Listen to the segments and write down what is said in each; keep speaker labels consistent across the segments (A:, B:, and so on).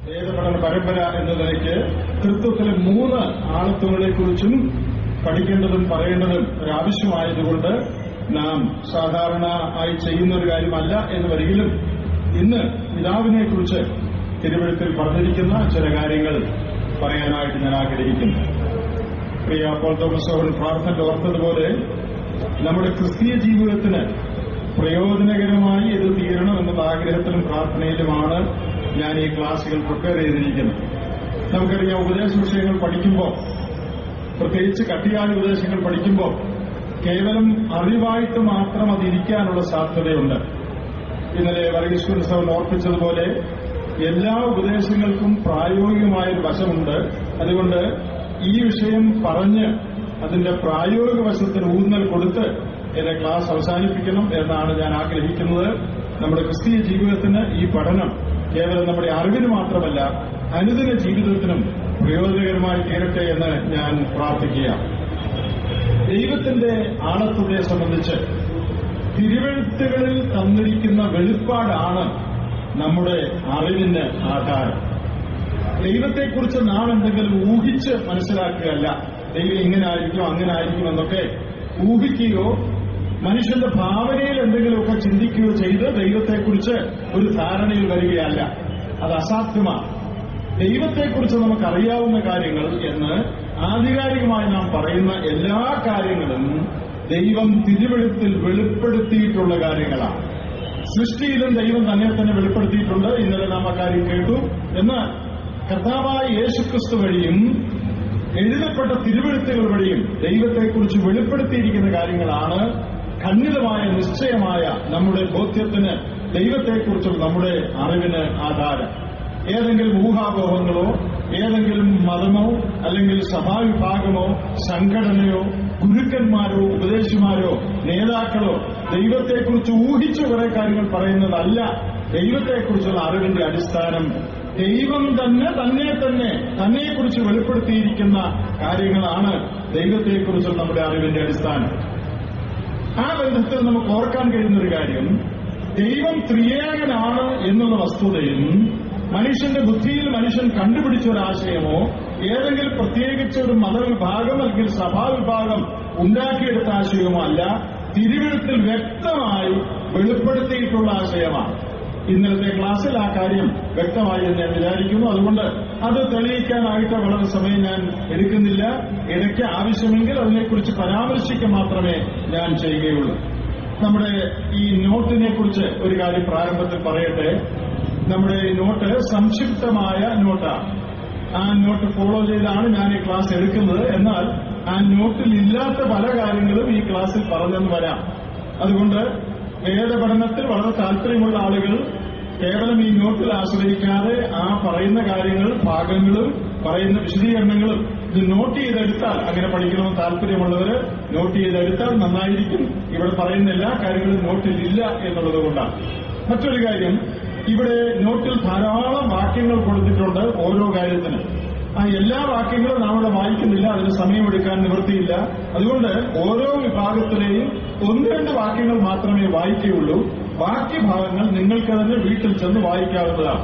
A: വേദപഠന പരമ്പര എന്ന നിലയ്ക്ക് തൃത്വത്തിലെ മൂന്ന് ആളത്വങ്ങളെക്കുറിച്ചും പഠിക്കേണ്ടതും പറയേണ്ടതും ഒരാവശ്യമായതുകൊണ്ട് നാം സാധാരണ ആയി ചെയ്യുന്ന ഒരു കാര്യമല്ല എന്ന് വരികിലും ഇന്ന് പിതാവിനെ കുറിച്ച് തിരുവഴുത്തിൽ പറഞ്ഞിരിക്കുന്ന ചില കാര്യങ്ങൾ പറയാനായിട്ട് ഞാൻ ആഗ്രഹിക്കുന്നു പ്രിയ പോൾ തോമസ് അവർ പ്രാർത്ഥന ഓർത്തതുപോലെ നമ്മുടെ ക്രിസ്തീയ ജീവിതത്തിന് പ്രയോജനകരമായി ഇത് തീരണം എന്നുള്ള ആഗ്രഹത്തിലും പ്രാർത്ഥനയിലുമാണ് ഞാൻ ഈ ക്ലാസുകൾ പ്രിപ്പയർ ചെയ്തിരിക്കുന്നത് നമുക്കറിയാം ഉപദേശ വിഷയങ്ങൾ പഠിക്കുമ്പോൾ പ്രത്യേകിച്ച് കട്ടിയായ ഉപദേശങ്ങൾ പഠിക്കുമ്പോൾ കേവലം അറിവായിട്ട് മാത്രം അതിരിക്കാനുള്ള സാധ്യതയുണ്ട് ഇന്നലെ വർഗീശ്വര സഭ ഓർപ്പിച്ചതുപോലെ എല്ലാ ഉപദേശങ്ങൾക്കും പ്രായോഗികമായ ഒരു വശമുണ്ട് അതുകൊണ്ട് ഈ വിഷയം പറഞ്ഞ് അതിന്റെ പ്രായോഗിക വശത്തിന് ഊന്നൽ കൊടുത്ത് എന്റെ ക്ലാസ് അവസാനിപ്പിക്കണം എന്നാണ് ഞാൻ ആഗ്രഹിക്കുന്നത് നമ്മുടെ ക്രിസ്തീയ ജീവിതത്തിന് ഈ പഠനം കേവലം നമ്മുടെ അറിവിന് മാത്രമല്ല അനുദിന ജീവിതത്തിനും പ്രയോജനകരമായി തീരട്ടെ എന്ന് ഞാൻ പ്രാർത്ഥിക്കുകയാണ് ദൈവത്തിന്റെ ആളത്വത്തെ സംബന്ധിച്ച് തിരുവഴുത്തുകളിൽ തന്നിരിക്കുന്ന വെളിപ്പാടാണ് നമ്മുടെ അറിവിന് ആധാരം ദൈവത്തെക്കുറിച്ച് നാം എന്തെങ്കിലും ഊഹിച്ച് മനസ്സിലാക്കുകയല്ല ദൈവം ഇങ്ങനെ ആയിരിക്കും അങ്ങനെ ആയിരിക്കും എന്നൊക്കെ ഊഹിക്കുകയോ മനുഷ്യന്റെ ഭാവനയിൽ എന്തെങ്കിലുമൊക്കെ ചിന്തിക്കുകയോ ചെയ്ത് ദൈവത്തെക്കുറിച്ച് ഒരു ധാരണയിൽ വരികയല്ല അത് അസാധ്യമാണ് ദൈവത്തെക്കുറിച്ച് നമുക്കറിയാവുന്ന കാര്യങ്ങൾ എന്ന് ആധികാരികമായി നാം പറയുന്ന എല്ലാ കാര്യങ്ങളും ദൈവം തിരുവെഴുത്തിൽ വെളിപ്പെടുത്തിയിട്ടുള്ള കാര്യങ്ങളാണ് സൃഷ്ടിയിലും ദൈവം തന്നെ തന്നെ വെളിപ്പെടുത്തിയിട്ടുണ്ട് ഇന്നലെ നാം അക്കാര്യം കേട്ടു എന്നാൽ കർത്താവായ യേശുക്രിസ്തു വഴിയും എഴുതപ്പെട്ട തിരുവെഴുത്തുകൾ വഴിയും ദൈവത്തെക്കുറിച്ച് വെളിപ്പെടുത്തിയിരിക്കുന്ന കാര്യങ്ങളാണ് ഖണ്ഡിതമായ നിശ്ചയമായ നമ്മുടെ ബോധ്യത്തിന് ദൈവത്തെക്കുറിച്ചുള്ള നമ്മുടെ അറിവിന് ആധാരം ഏതെങ്കിലും ഊഹാപോഹങ്ങളോ ഏതെങ്കിലും മതമോ അല്ലെങ്കിൽ സഭാവിഭാഗമോ സംഘടനയോ ഗുരുക്കന്മാരോ ഉപദേശിമാരോ നേതാക്കളോ ദൈവത്തെക്കുറിച്ച് ഊഹിച്ചു കുറെ കാര്യങ്ങൾ പറയുന്നതല്ല ദൈവത്തെക്കുറിച്ചുള്ള അറിവിന്റെ അടിസ്ഥാനം ദൈവം തന്നെ തന്നെ തന്നെ തന്നെക്കുറിച്ച് വെളിപ്പെടുത്തിയിരിക്കുന്ന കാര്യങ്ങളാണ് ദൈവത്തെക്കുറിച്ചുള്ള നമ്മുടെ അറിവിന്റെ അടിസ്ഥാനം ആ ബന്ധത്തിൽ നമുക്ക് ഓർക്കാൻ കഴിയുന്ന ഒരു കാര്യം ദൈവം ത്രിയേകനാണ് എന്നുള്ള വസ്തുതയും മനുഷ്യന്റെ ബുദ്ധിയിൽ മനുഷ്യൻ കണ്ടുപിടിച്ച ഒരു ആശയമോ ഏതെങ്കിലും പ്രത്യേകിച്ച് ഒരു മതവിഭാഗം അല്ലെങ്കിൽ സഭാവിഭാഗം ഉണ്ടാക്കിയെടുത്ത ആശയമോ അല്ല തിരുവഴുത്തിൽ വ്യക്തമായി വെളിപ്പെടുത്തിയിട്ടുള്ള ആശയമാണ് ഇന്നലത്തെ ക്ലാസ്സിൽ ആ കാര്യം വ്യക്തമായി എന്ന് ഞാൻ വിചാരിക്കുന്നു അതുകൊണ്ട് അത് തെളിയിക്കാനായിട്ട് വളരെ സമയം ഞാൻ എടുക്കുന്നില്ല ഇടയ്ക്ക് ആവശ്യമെങ്കിൽ അതിനെക്കുറിച്ച് പരാമർശിക്കുക മാത്രമേ ഞാൻ ചെയ്യുകയുള്ളൂ നമ്മുടെ ഈ നോട്ടിനെ കുറിച്ച് ഒരു കാര്യം പ്രാരംഭത്തിൽ പറയട്ടെ നമ്മുടെ ഈ നോട്ട് സംക്ഷിപ്തമായ നോട്ടാണ് ആ നോട്ട് ഫോളോ ചെയ്താണ് ഞാൻ ഈ ക്ലാസ് എടുക്കുന്നത് എന്നാൽ ആ നോട്ടിൽ ഇല്ലാത്ത പല കാര്യങ്ങളും ഈ ക്ലാസ്സിൽ പറഞ്ഞെന്ന് വരാം അതുകൊണ്ട് വേദപഠനത്തിൽ വളരെ താല്പര്യമുള്ള ആളുകൾ കേവലം ഈ നോട്ടിൽ ആശ്രയിക്കാതെ ആ പറയുന്ന കാര്യങ്ങൾ ഭാഗങ്ങളും പറയുന്ന വിശദീകരണങ്ങളും ഇത് നോട്ട് ചെയ്തെടുത്താൽ അങ്ങനെ പഠിക്കണമെന്ന് താല്പര്യമുള്ളവര് നോട്ട് ചെയ്തെടുത്താൽ നന്നായിരിക്കും ഇവിടെ പറയുന്ന എല്ലാ കാര്യങ്ങളും നോട്ടിൽ ഇല്ല എന്നുള്ളത് കൊണ്ടാണ് മറ്റൊരു കാര്യം ഇവിടെ നോട്ടിൽ ധാരാളം വാക്യങ്ങൾ കൊടുത്തിട്ടുണ്ട് ഓരോ കാര്യത്തിനും ആ എല്ലാ വാക്യങ്ങളും നാം ഇവിടെ വായിക്കുന്നില്ല അതിന് സമയമെടുക്കാൻ നിവൃത്തിയില്ല അതുകൊണ്ട് ഓരോ വിഭാഗത്തിലെയും ഒന്ന് രണ്ട് വാക്യങ്ങൾ മാത്രമേ വായിക്കുകയുള്ളൂ ബാക്കി ഭാഗങ്ങൾ നിങ്ങൾക്ക് തന്നെ വീട്ടിൽ ചെന്ന് വായിക്കാവുന്നതാണ്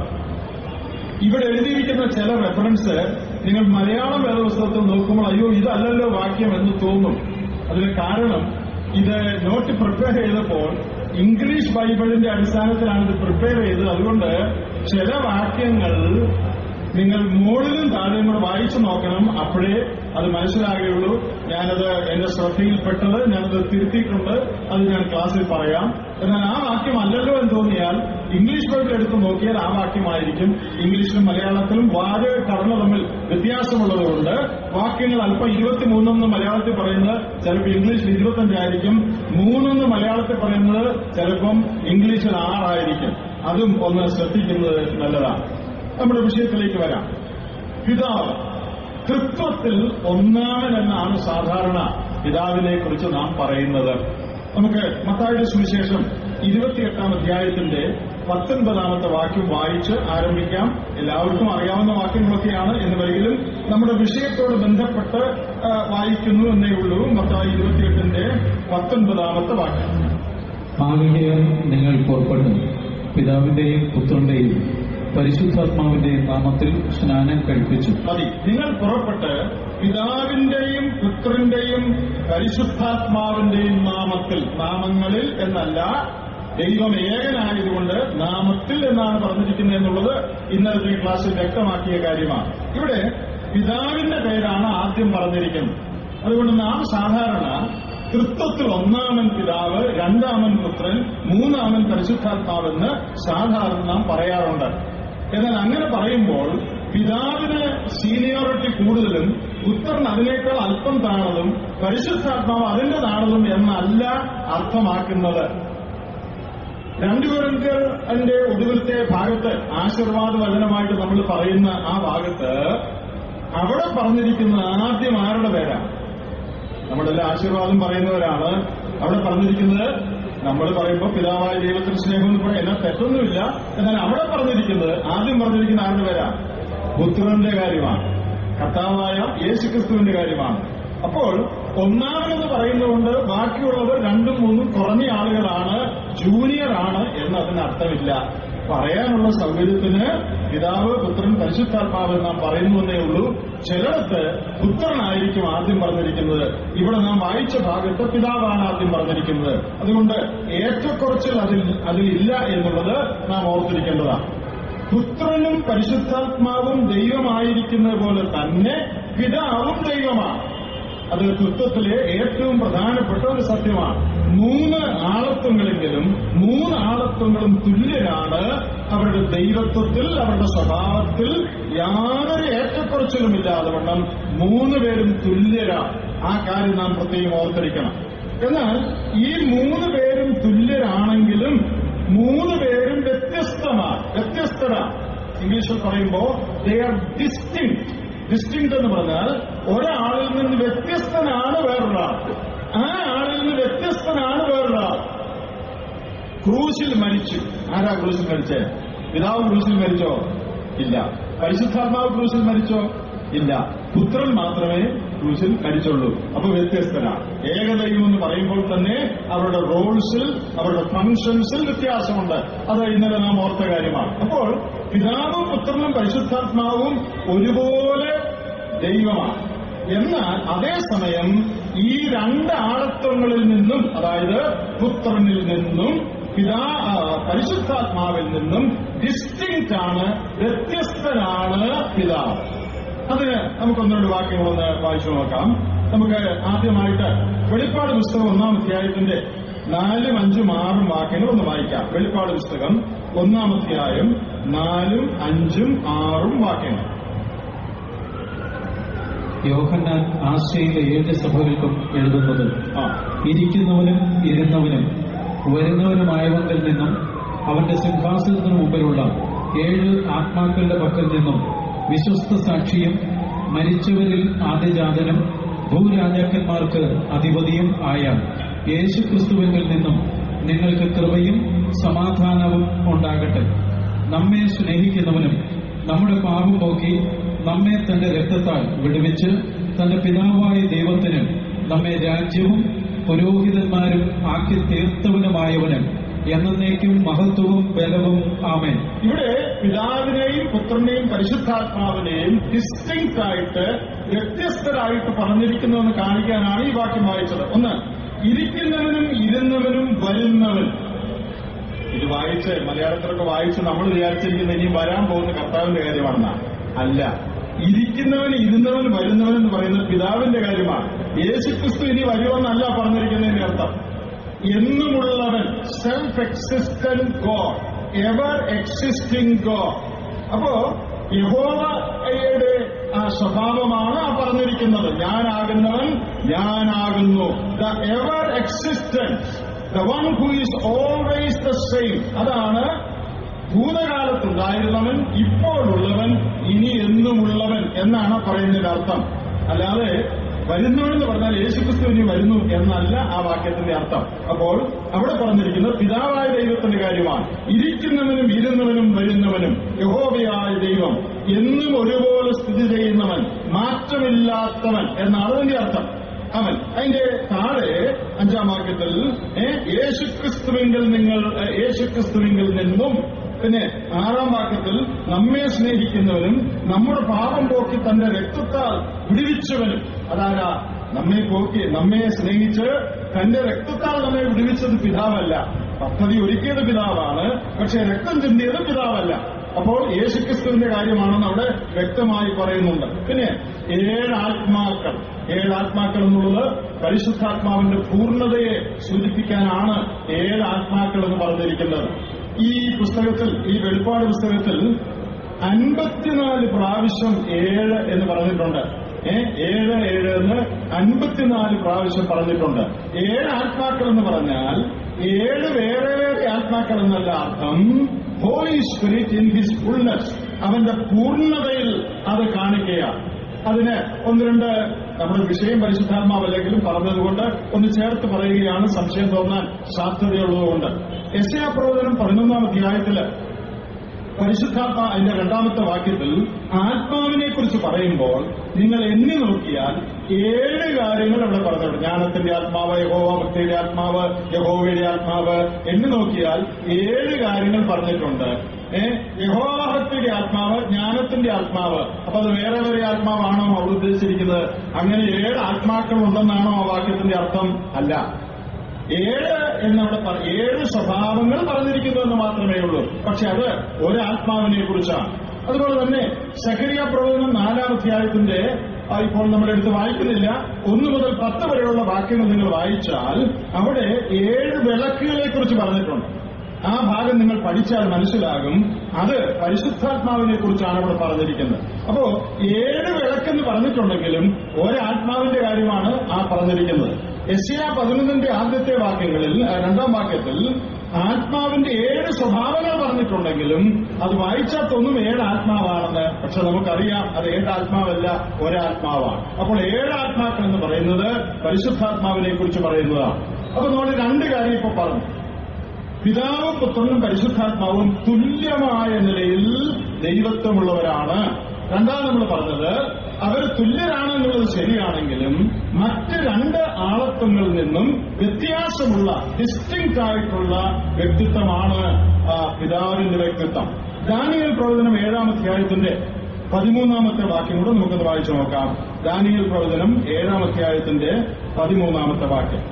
A: ഇവിടെ എഴുതിയിരിക്കുന്ന ചില റെഫറൻസ് നിങ്ങൾ മലയാളം വേദപുസ്തകത്തിൽ നോക്കുമ്പോൾ അയ്യോ ഇതല്ലല്ലോ വാക്യം എന്ന് തോന്നും അതിന് കാരണം ഇത് നോട്ട് പ്രിപ്പയർ ചെയ്തപ്പോൾ ഇംഗ്ലീഷ് ബൈബിളിന്റെ അടിസ്ഥാനത്തിലാണ് ഇത് പ്രിപ്പയർ ചെയ്തത് അതുകൊണ്ട് ചില വാക്യങ്ങൾ നിങ്ങൾ മുകളിലും താഴെയും കൂടെ വായിച്ചു നോക്കണം അപ്പോഴേ അത് മനസ്സിലാകുകയുള്ളൂ ഞാനത് എന്റെ ശ്രദ്ധയിൽപ്പെട്ടത് ഞാനത് തിരുത്തിയിട്ടുണ്ട് അത് ഞാൻ ക്ലാസ്സിൽ പറയാം എന്നാൽ ആ വാക്യം അല്ലല്ലോ എന്ന് തോന്നിയാൽ ഇംഗ്ലീഷ് ബൈബിൾ എടുത്ത് നോക്കിയാൽ ആ വാക്യമായിരിക്കും ഇംഗ്ലീഷിലും മലയാളത്തിലും വാര് കടന തമ്മിൽ വ്യത്യാസമുള്ളതുകൊണ്ട് വാക്യങ്ങൾ അല്പം ഇരുപത്തിമൂന്നെന്ന് മലയാളത്തിൽ പറയുന്നത് ചിലപ്പോൾ ഇംഗ്ലീഷിൽ ഇരുപത്തഞ്ചായിരിക്കും മൂന്നെന്ന് മലയാളത്തിൽ പറയുന്നത് ചിലപ്പം ഇംഗ്ലീഷിൽ ആറായിരിക്കും അതും ഒന്ന് ശ്രദ്ധിക്കുന്നത് നല്ലതാണ് നമ്മുടെ വിഷയത്തിലേക്ക് വരാം പിതാവ് തൃത്വത്തിൽ ഒന്നാമനെന്നാണ് സാധാരണ പിതാവിനെ കുറിച്ച് നാം പറയുന്നത് നമുക്ക് മത്തായുടെ സുവിശേഷം ഇരുപത്തിയെട്ടാം അധ്യായത്തിന്റെ പത്തൊൻപതാമത്തെ വാക്യം വായിച്ച് ആരംഭിക്കാം എല്ലാവർക്കും അറിയാവുന്ന വാക്യങ്ങളൊക്കെയാണ് എന്ന് വരികിലും നമ്മുടെ വിഷയത്തോട് ബന്ധപ്പെട്ട് ആ, വായിക്കുന്നു എന്നേ ഉള്ളൂ മത്തായി ഇരുപത്തിയെട്ടിന്റെ പത്തൊൻപതാമത്തെ വാക്യം
B: ആകയാൽ നിങ്ങൾ പുറപ്പെട്ടു പിതാവിന്റെയും പുത്രന്റെയും പരിശുദ്ധാത്മാവിന്റെ നാമത്തിൽ സ്നാനം കഴിപ്പിച്ചു
A: മതി നിങ്ങൾ പുറപ്പെട്ട് പിതാവിന്റെയും പുത്രന്റെയും പരിശുദ്ധാത്മാവിന്റെയും നാമത്തിൽ നാമങ്ങളിൽ എന്നല്ല ദൈവം ഏകനായതുകൊണ്ട് നാമത്തിൽ എന്നാണ് പറഞ്ഞിരിക്കുന്നത് എന്നുള്ളത് ഇന്നലത്തെ ക്ലാസ്സിൽ വ്യക്തമാക്കിയ കാര്യമാണ് ഇവിടെ പിതാവിന്റെ പേരാണ് ആദ്യം പറഞ്ഞിരിക്കുന്നത് അതുകൊണ്ട് നാം സാധാരണ തൃത്വത്തിൽ ഒന്നാമൻ പിതാവ് രണ്ടാമൻ പുത്രൻ മൂന്നാമൻ പരിശുദ്ധാത്മാവെന്ന് സാധാരണ നാം പറയാറുണ്ട് എന്നാൽ അങ്ങനെ പറയുമ്പോൾ പിതാവിന് സീനിയോറിറ്റി കൂടുതലും പുത്രൻ അതിനേക്കാൾ അല്പം താണതും പരിശുദ്ധാത്മാവ് അതിന്റെ താണതും എന്നല്ല അർത്ഥമാക്കുന്നത് രണ്ടുപേരുടെ ഒടുവിലത്തെ ഭാഗത്ത് ആശീർവാദ വചനമായിട്ട് നമ്മൾ പറയുന്ന ആ ഭാഗത്ത് അവിടെ പറഞ്ഞിരിക്കുന്ന ആദ്യം ആരുടെ പേരാണ് നമ്മളെല്ലാം ആശീർവാദം പറയുന്നവരാണ് അവിടെ പറഞ്ഞിരിക്കുന്നത് നമ്മൾ പറയുമ്പോൾ പിതാവായ ദൈവത്തിന് സ്നേഹം എന്ന് പറയാം എന്നാൽ തെറ്റൊന്നുമില്ല എന്നാൽ അവിടെ പറഞ്ഞിരിക്കുന്നത് ആദ്യം പറഞ്ഞിരിക്കുന്ന ആരുടെ പേരാണ് പുത്രന്റെ കാര്യമാണ് കർത്താവായ യേശുക്രിസ്തുവിന്റെ കാര്യമാണ് അപ്പോൾ ഒന്നാമതെന്ന് പറയുന്നതുകൊണ്ട് ബാക്കിയുള്ളവർ രണ്ടും മൂന്നും കുറഞ്ഞ ആളുകളാണ് ജൂനിയർ ആണ് എന്ന് അതിന് അർത്ഥമില്ല പറയാനുള്ള സൗകര്യത്തിന് പിതാവ് പുത്രൻ പരിശുദ്ധാത്മാവ് നാം പറയുന്നുവെന്നേ ഉള്ളൂ ചിലടത്ത് പുത്രനായിരിക്കും ആദ്യം പറഞ്ഞിരിക്കുന്നത് ഇവിടെ നാം വായിച്ച ഭാഗത്ത് പിതാവാണ് ആദ്യം പറഞ്ഞിരിക്കുന്നത് അതുകൊണ്ട് ഏറ്റക്കുറച്ചിൽ അതിൽ അതിലില്ല എന്നുള്ളത് നാം ഓർത്തിരിക്കേണ്ടതാണ് പുത്രനും പരിശുദ്ധാത്മാവും ദൈവമായിരിക്കുന്നത് പോലെ തന്നെ പിതാവും ദൈവമാണ് അത് തൃത്വത്തിലെ ഏറ്റവും പ്രധാനപ്പെട്ട ഒരു സത്യമാണ് മൂന്ന് ആളത്വങ്ങളെങ്കിലും മൂന്ന് ആളത്വങ്ങളും തുല്യരാണ് അവരുടെ ദൈവത്വത്തിൽ അവരുടെ സ്വഭാവത്തിൽ യാതൊരു ഏറ്റക്കുറച്ചിലുമില്ലാതെ വണ്ണം മൂന്ന് പേരും തുല്യരാണ് ആ കാര്യം നാം പ്രത്യേകം ഓർത്തിരിക്കണം എന്നാൽ ഈ മൂന്ന് പേരും തുല്യരാണെങ്കിലും മൂന്ന് പേരും വ്യത്യസ്തമാണ് വ്യത്യസ്തരാണ് ഇംഗ്ലീഷിൽ പറയുമ്പോൾ ദേ ആർ ഡിസ്റ്റിങ് ഡിസ്റ്റിങ് എന്ന് പറഞ്ഞാൽ ഒരാളിൽ നിന്ന് വ്യത്യസ്തനാണ് വേറൊരാൾ ആ ആളിൽ നിന്ന് വ്യത്യസ്തനാണ് വേറൊരാൾ ക്രൂശിൽ മരിച്ചു ആരാ ക്രൂശിൽ മരിച്ചേ പിതാവ് ക്രൂശിൽ മരിച്ചോ ഇല്ല പരിശുദ്ധാത്മാവ് ക്രൂശിൽ മരിച്ചോ ഇല്ല പുത്രൻ മാത്രമേ ക്രൂശിൽ മരിച്ചുള്ളൂ അപ്പൊ വ്യത്യസ്തനാണ് ഏകദൈവം എന്ന് പറയുമ്പോൾ തന്നെ അവരുടെ റോൾസിൽ അവരുടെ ഫങ്ഷൻസിൽ വ്യത്യാസമുണ്ട് അത് ഇന്നലെ നാം ഓർത്ത കാര്യമാണ് അപ്പോൾ പിതാവും പുത്രനും പരിശുദ്ധാത്മാവും ഒരുപോലെ ദൈവമാണ് എന്നാൽ അതേസമയം ഈ രണ്ട് ആളത്വങ്ങളിൽ നിന്നും അതായത് പുത്രനിൽ നിന്നും പിതാ ആ, പരിശുദ്ധാത്മാവിൽ നിന്നും ഡിസ്റ്റിങ്റ്റ് ആണ് വ്യത്യസ്തനാണ് പിതാവ് അതിന് നമുക്കൊന്ന് രണ്ട് വാക്യങ്ങളൊന്ന് വായിച്ചു നോക്കാം നമുക്ക് ആദ്യമായിട്ട് വെളിപ്പാട് പുസ്തകം ഒന്നാം അധ്യായത്തിന്റെ നാലും അഞ്ചും ആറും വാക്യങ്ങൾ ഒന്ന് വായിക്കാം വെളിപ്പാട് പുസ്തകം ഒന്നാം അധ്യായം നാലും അഞ്ചും ആറും വാക്യങ്ങൾ
B: യോഹന്നാൻ ആശയിലെ ഏഴ് സഭകൾക്കും എഴുതുന്നത്
A: ആ
B: ഇരിക്കുന്നവനും ഇരുന്നവനും വരുന്നവനുമായവങ്കിൽ നിന്നും അവന്റെ സിംഹാസനത്തിനു മുമ്പിലുള്ള ഏഴ് ആത്മാക്കളുടെ പക്കൽ നിന്നും വിശ്വസ്ത സാക്ഷിയും മരിച്ചവരിൽ ആദ്യജാതനും ഭൂരാജാക്കന്മാർക്ക് അധിപതിയും ആയ യേശുക്രിസ്തുവിൽ നിന്നും നിങ്ങൾക്ക് കൃപയും സമാധാനവും ഉണ്ടാകട്ടെ നമ്മെ സ്നേഹിക്കുന്നവനും നമ്മുടെ പാപം പോക്കി നമ്മെ തന്റെ രക്തത്താൽ വിടുവിച്ച് തന്റെ പിതാവായ ദൈവത്തിന് നമ്മെ രാജ്യവും പുരോഹിതന്മാരും ആക്കി തീർത്തവനുമായവനും എന്നേക്കും മഹത്വവും ബലവും ആമേൻ
A: ഇവിടെ പിതാവിനെയും പുത്രനെയും പരിശുദ്ധാത്മാവിനെയും ഡിസ്റ്റിങ്ക്റ്റ് ആയിട്ട് വ്യത്യസ്തരായിട്ട് പറഞ്ഞിരിക്കുന്നുവെന്ന് കാണിക്കാനാണ് ഈ വാക്യം വായിച്ചത് ഒന്ന് ഇരിക്കുന്നവനും ഇരുന്നവനും വരുന്നവൻ ഇത് വായിച്ച് മലയാളത്തിലൊക്കെ വായിച്ച് നമ്മൾ വിചാരിച്ചിരിക്കുന്ന ഇനിയും വരാൻ പോകുന്ന കർത്താവിന്റെ കാര്യമാണെന്നാ അല്ല ഇരിക്കുന്നവൻ ഇരുന്നവൻ വരുന്നവൻ എന്ന് പറയുന്നത് പിതാവിന്റെ കാര്യമാണ് യേശുക്രിസ്തു ഇനി വരുമെന്നല്ല പറഞ്ഞിരിക്കുന്നതിന്റെ അർത്ഥം എന്നുമുള്ളവൻ self existent God ever existing God അപ്പോ യഹോവയുടെ ആ സ്വഭാവമാണ് ആ പറഞ്ഞിരിക്കുന്നത് ഞാനാകുന്നവൻ ഞാനാകുന്നു the ever existence the one who is always the same അതാണ് ഭൂതകാലത്തുണ്ടായിരുന്നവൻ ഇപ്പോഴുള്ളവൻ ഇനി എന്നുമുള്ളവൻ എന്നാണ് പറയുന്നതിന്റെ അർത്ഥം അല്ലാതെ വരുന്നവനെന്ന് പറഞ്ഞാൽ യേശുക്രിസ്തു ഇനി വരുന്നു എന്നല്ല ആ വാക്യത്തിന്റെ അർത്ഥം അപ്പോൾ അവിടെ പറഞ്ഞിരിക്കുന്നത് പിതാവായ ദൈവത്തിന്റെ കാര്യമാണ് ഇരിക്കുന്നവനും ഇരുന്നവനും വരുന്നവനും യഹോവയായ ദൈവം എന്നും ഒരുപോലെ സ്ഥിതി ചെയ്യുന്നവൻ മാറ്റമില്ലാത്തവൻ എന്നാണ് അതിന്റെ അർത്ഥം അവൻ അതിന്റെ താഴെ അഞ്ചാം വാക്യത്തിൽ ഏ, യേശുക്രിസ്തുവിങ്കിൽ നിങ്ങൾ ഏ, യേശുക്രിസ്തുവിങ്കിൽ നിന്നും പിന്നെ ആറാം വാക്യത്തിൽ നമ്മെ സ്നേഹിക്കുന്നവനും നമ്മുടെ പാപം പോക്കി തന്റെ രക്തത്താൽ വിടുവിച്ചവനും അതാരാ നമ്മെ പോക്കി നമ്മെ സ്നേഹിച്ച് തന്റെ രക്തത്താൽ നമ്മെ വിടുവിച്ചത് പിതാവല്ല പദ്ധതി ഒരുക്കിയത് പിതാവാണ് പക്ഷെ രക്തം ചിന്തിയത് പിതാവല്ല അപ്പോൾ യേശുക്രിസ്തുവിന്റെ കാര്യമാണെന്ന് അവിടെ വ്യക്തമായി പറയുന്നുണ്ട് പിന്നെ ഏഴ് ആത്മാക്കൾ ഏഴ് ആത്മാക്കൾ എന്നുള്ളത് പരിശുദ്ധാത്മാവിന്റെ പൂർണ്ണതയെ സൂചിപ്പിക്കാനാണ് ഏഴ് ആത്മാക്കൾ എന്ന് പറഞ്ഞിരിക്കുന്നത് ഈ പുസ്തകത്തിൽ ഈ വെളിപ്പാട് പുസ്തകത്തിൽ അൻപത്തിനാല് പ്രാവശ്യം ഏഴ് എന്ന് പറഞ്ഞിട്ടുണ്ട് ഏ ഏഴ് ഏഴ് എന്ന് അൻപത്തിനാല് പ്രാവശ്യം പറഞ്ഞിട്ടുണ്ട് ഏഴ് ആത്മാക്കൾ എന്ന് പറഞ്ഞാൽ ഏഴ് വേറെ വേറെ ആത്മാക്കൾ എന്നല്ല അർത്ഥം Holy Spirit in his fulness അവന്റെ പൂർണ്ണതയിൽ അത് കാണിക്കുകയാണ് അതിന് ഒന്ന് രണ്ട് നമ്മുടെ വിഷയം പരിശുദ്ധാത്മാവല്ലെങ്കിലും പറഞ്ഞതുകൊണ്ട് ഒന്ന് ചേർത്ത് പറയുകയാണ് സംശയം തോന്നാൻ സാധ്യതയുള്ളതുകൊണ്ട് എസ് എ പ്രവചനം പതിനൊന്നാം അധ്യായത്തില് പരിശുദ്ധാത്മ അതിന്റെ രണ്ടാമത്തെ വാക്യത്തിൽ ആത്മാവിനെ കുറിച്ച് പറയുമ്പോൾ നിങ്ങൾ എണ്ണി നോക്കിയാൽ ഏഴ് കാര്യങ്ങൾ അവിടെ പറഞ്ഞിട്ടുണ്ട് ജ്ഞാനത്തിന്റെ ആത്മാവ് യഹോവ ഭക്തിയുടെ ആത്മാവ് യഹോവയുടെ ആത്മാവ് എണ്ണി നോക്കിയാൽ ഏഴ് കാര്യങ്ങൾ പറഞ്ഞിട്ടുണ്ട് ഏ യഹോഭക്തിയുടെ ആത്മാവ് ജ്ഞാനത്തിന്റെ ആത്മാവ് അപ്പൊ അത് വേറെ വേറെ ആത്മാവാണോ അവിടെ ഉദ്ദേശിച്ചിരിക്കുന്നത് അങ്ങനെ ഏഴ് ആത്മാക്കൾ ഉണ്ടെന്നാണോ ആ വാക്യത്തിന്റെ അർത്ഥം അല്ല ഏഴ് എന്നവിടെ പറ- ഏഴ് സ്വഭാവങ്ങൾ പറഞ്ഞിരിക്കുന്നു എന്ന് മാത്രമേ ഉള്ളൂ പക്ഷെ അത് ഒരാത്മാവിനെ കുറിച്ചാണ് അതുപോലെ തന്നെ സഹരിയ പ്രവചനം നാലാം അധ്യായത്തിന്റെ ആ, ഇപ്പോൾ നമ്മൾ എടുത്ത് വായിക്കുന്നില്ല ഒന്ന് മുതൽ പത്ത് വരെയുള്ള വാക്യങ്ങൾ നിങ്ങൾ വായിച്ചാൽ അവിടെ ഏഴ് വിളക്കുകളെ കുറിച്ച് പറഞ്ഞിട്ടുണ്ട് ആ ഭാഗം നിങ്ങൾ പഠിച്ചാൽ മനസ്സിലാകും അത് പരിശുദ്ധാത്മാവിനെ കുറിച്ചാണ് അവിടെ പറഞ്ഞിരിക്കുന്നത് അപ്പോ ഏഴ് വിളക്കെന്ന് പറഞ്ഞിട്ടുണ്ടെങ്കിലും ഒരാത്മാവിന്റെ കാര്യമാണ് ആ പറഞ്ഞിരിക്കുന്നത് എസ് എ പതിനൊന്നിന്റെ ആദ്യത്തെ വാക്യങ്ങളിൽ ആ, രണ്ടാം വാക്യത്തിൽ ആത്മാവിന്റെ ഏഴ് സ്വഭാവങ്ങൾ പറഞ്ഞിട്ടുണ്ടെങ്കിലും അത് വായിച്ചാൽ തോന്നും ഏഴ് ആത്മാവാണെന്ന് പക്ഷെ നമുക്കറിയാം അത് ഏഴ് ആത്മാവല്ല ഒരാത്മാവാണ് അപ്പോൾ ഏഴ് ആത്മാക്കൾ എന്ന് പറയുന്നത് പരിശുദ്ധാത്മാവിനെ കുറിച്ച് പറയുന്നതാണ് അപ്പൊ നമ്മൾ രണ്ട് കാര്യം ഇപ്പൊ പറഞ്ഞു പിതാവും പുത്രനും പരിശുദ്ധാത്മാവും തുല്യമായ നിലയിൽ ദൈവത്വമുള്ളവരാണ് രണ്ടാമത് നമ്മൾ പറഞ്ഞത് അവർ തുല്യരാണെന്നുള്ളത് ശരിയാണെങ്കിലും മറ്റ് രണ്ട് ആളത്വങ്ങളിൽ നിന്നും വ്യത്യാസമുള്ള ഡിസ്റ്റിങ്ക്റ്റ് ആയിട്ടുള്ള വ്യക്തിത്വമാണ് ആ, പിതാവിന്റെ വ്യക്തിത്വം ദാനിയൽ പ്രവചനം ഏഴാം അധ്യായത്തിന്റെ പതിമൂന്നാമത്തെ വാക്യം കൂടെ നമുക്കൊന്ന് വായിച്ചു നോക്കാം ദാനിയൽ പ്രവചനം ഏഴാം അധ്യായത്തിന്റെ പതിമൂന്നാമത്തെ വാക്യം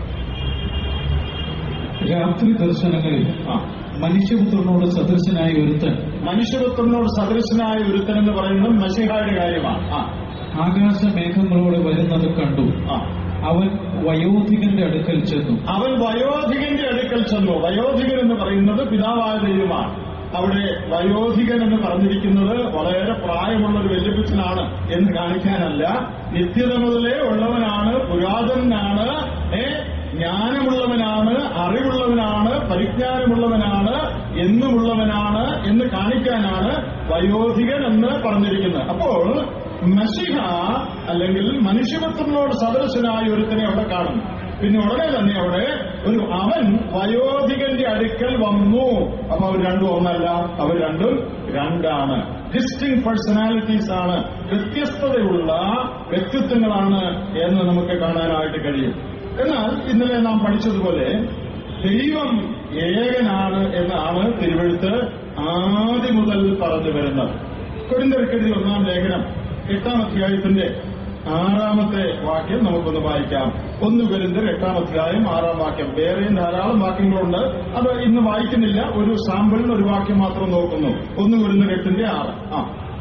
B: രാത്രി ദർശനങ്ങളിൽ
A: ആ
B: മനുഷ്യപുത്രനോട് സദൃശനായ ഒരുത്തൻ
A: മനുഷ്യപുത്രനോട് സദൃശനായ ഒരുത്തൻ എന്ന് പറയുന്നത് മഷിഹായുടെ കാര്യമാണ് ആ
B: ആകാശമേഘങ്ങളോട് വരുന്നത് കണ്ടു
A: ആ
B: അവൻ വയോധികന്റെ അടുക്കൽ ചെന്നു
A: അവൻ വയോധികന്റെ അടുക്കൽ ചെന്നു വയോധികൻ എന്ന് പറയുന്നത് പിതാവായ ദൈവമാണ് അവിടെ വയോധികൻ എന്ന് പറഞ്ഞിരിക്കുന്നത് വളരെ പ്രായമുള്ള ഒരു വല്യപ്പച്ചനാണ് എന്ന് കാണിക്കാനല്ല നിത്യത മുതലേ ഉള്ളവനാണ് പുരാതനാണ് ഏ ജ്ഞാനമുള്ളവനാണ് അറിവുള്ളവനാണ് പരിജ്ഞാനമുള്ളവനാണ് എന്നുമുള്ളവനാണ് എന്ന് കാണിക്കാനാണ് വയോധികൻ എന്ന് പറഞ്ഞിരിക്കുന്നത് അപ്പോൾ മഷിഹ അല്ലെങ്കിൽ മനുഷ്യപുത്രനോട് സദൃശനായ ഒരുത്തനെ അവിടെ കാണുന്നു പിന്നെ ഉടനെ തന്നെ അവിടെ ഒരു അവൻ വയോധികന്റെ അടുക്കൽ വന്നു അപ്പൊ അവർ രണ്ടും ഒന്നല്ല അവർ രണ്ടും രണ്ടാണ് ഡിസ്റ്റിങ് പേഴ്സണാലിറ്റീസ് ആണ് വ്യത്യസ്തതയുള്ള വ്യക്തിത്വങ്ങളാണ് എന്ന് നമുക്ക് കാണാനായിട്ട് കഴിയും എന്നാൽ ഇന്നലെ നാം പഠിച്ചതുപോലെ ദൈവം ഏകനാണ് എന്നാണ് തിരുവഴുത്ത് ആദ്യം മുതൽ പറഞ്ഞു വരുന്നത് കൊടുന്തരക്കെഴുതി ഒന്നാം ലേഖനം എട്ടാം അധ്യായത്തിന്റെ ആറാമത്തെ വാക്യം നമുക്കൊന്ന് വായിക്കാം ഒന്ന് വരുന്നർ എട്ടാം അധ്യായം ആറാം വാക്യം വേറെയും ധാരാളം വാക്യങ്ങളുണ്ട് അത് ഇന്ന് വായിക്കുന്നില്ല ഒരു സാമ്പിളിൽ ഒരു വാക്യം മാത്രം നോക്കുന്നു ഒന്ന് വരുന്നർ എട്ടിന്റെ ആറ് ആ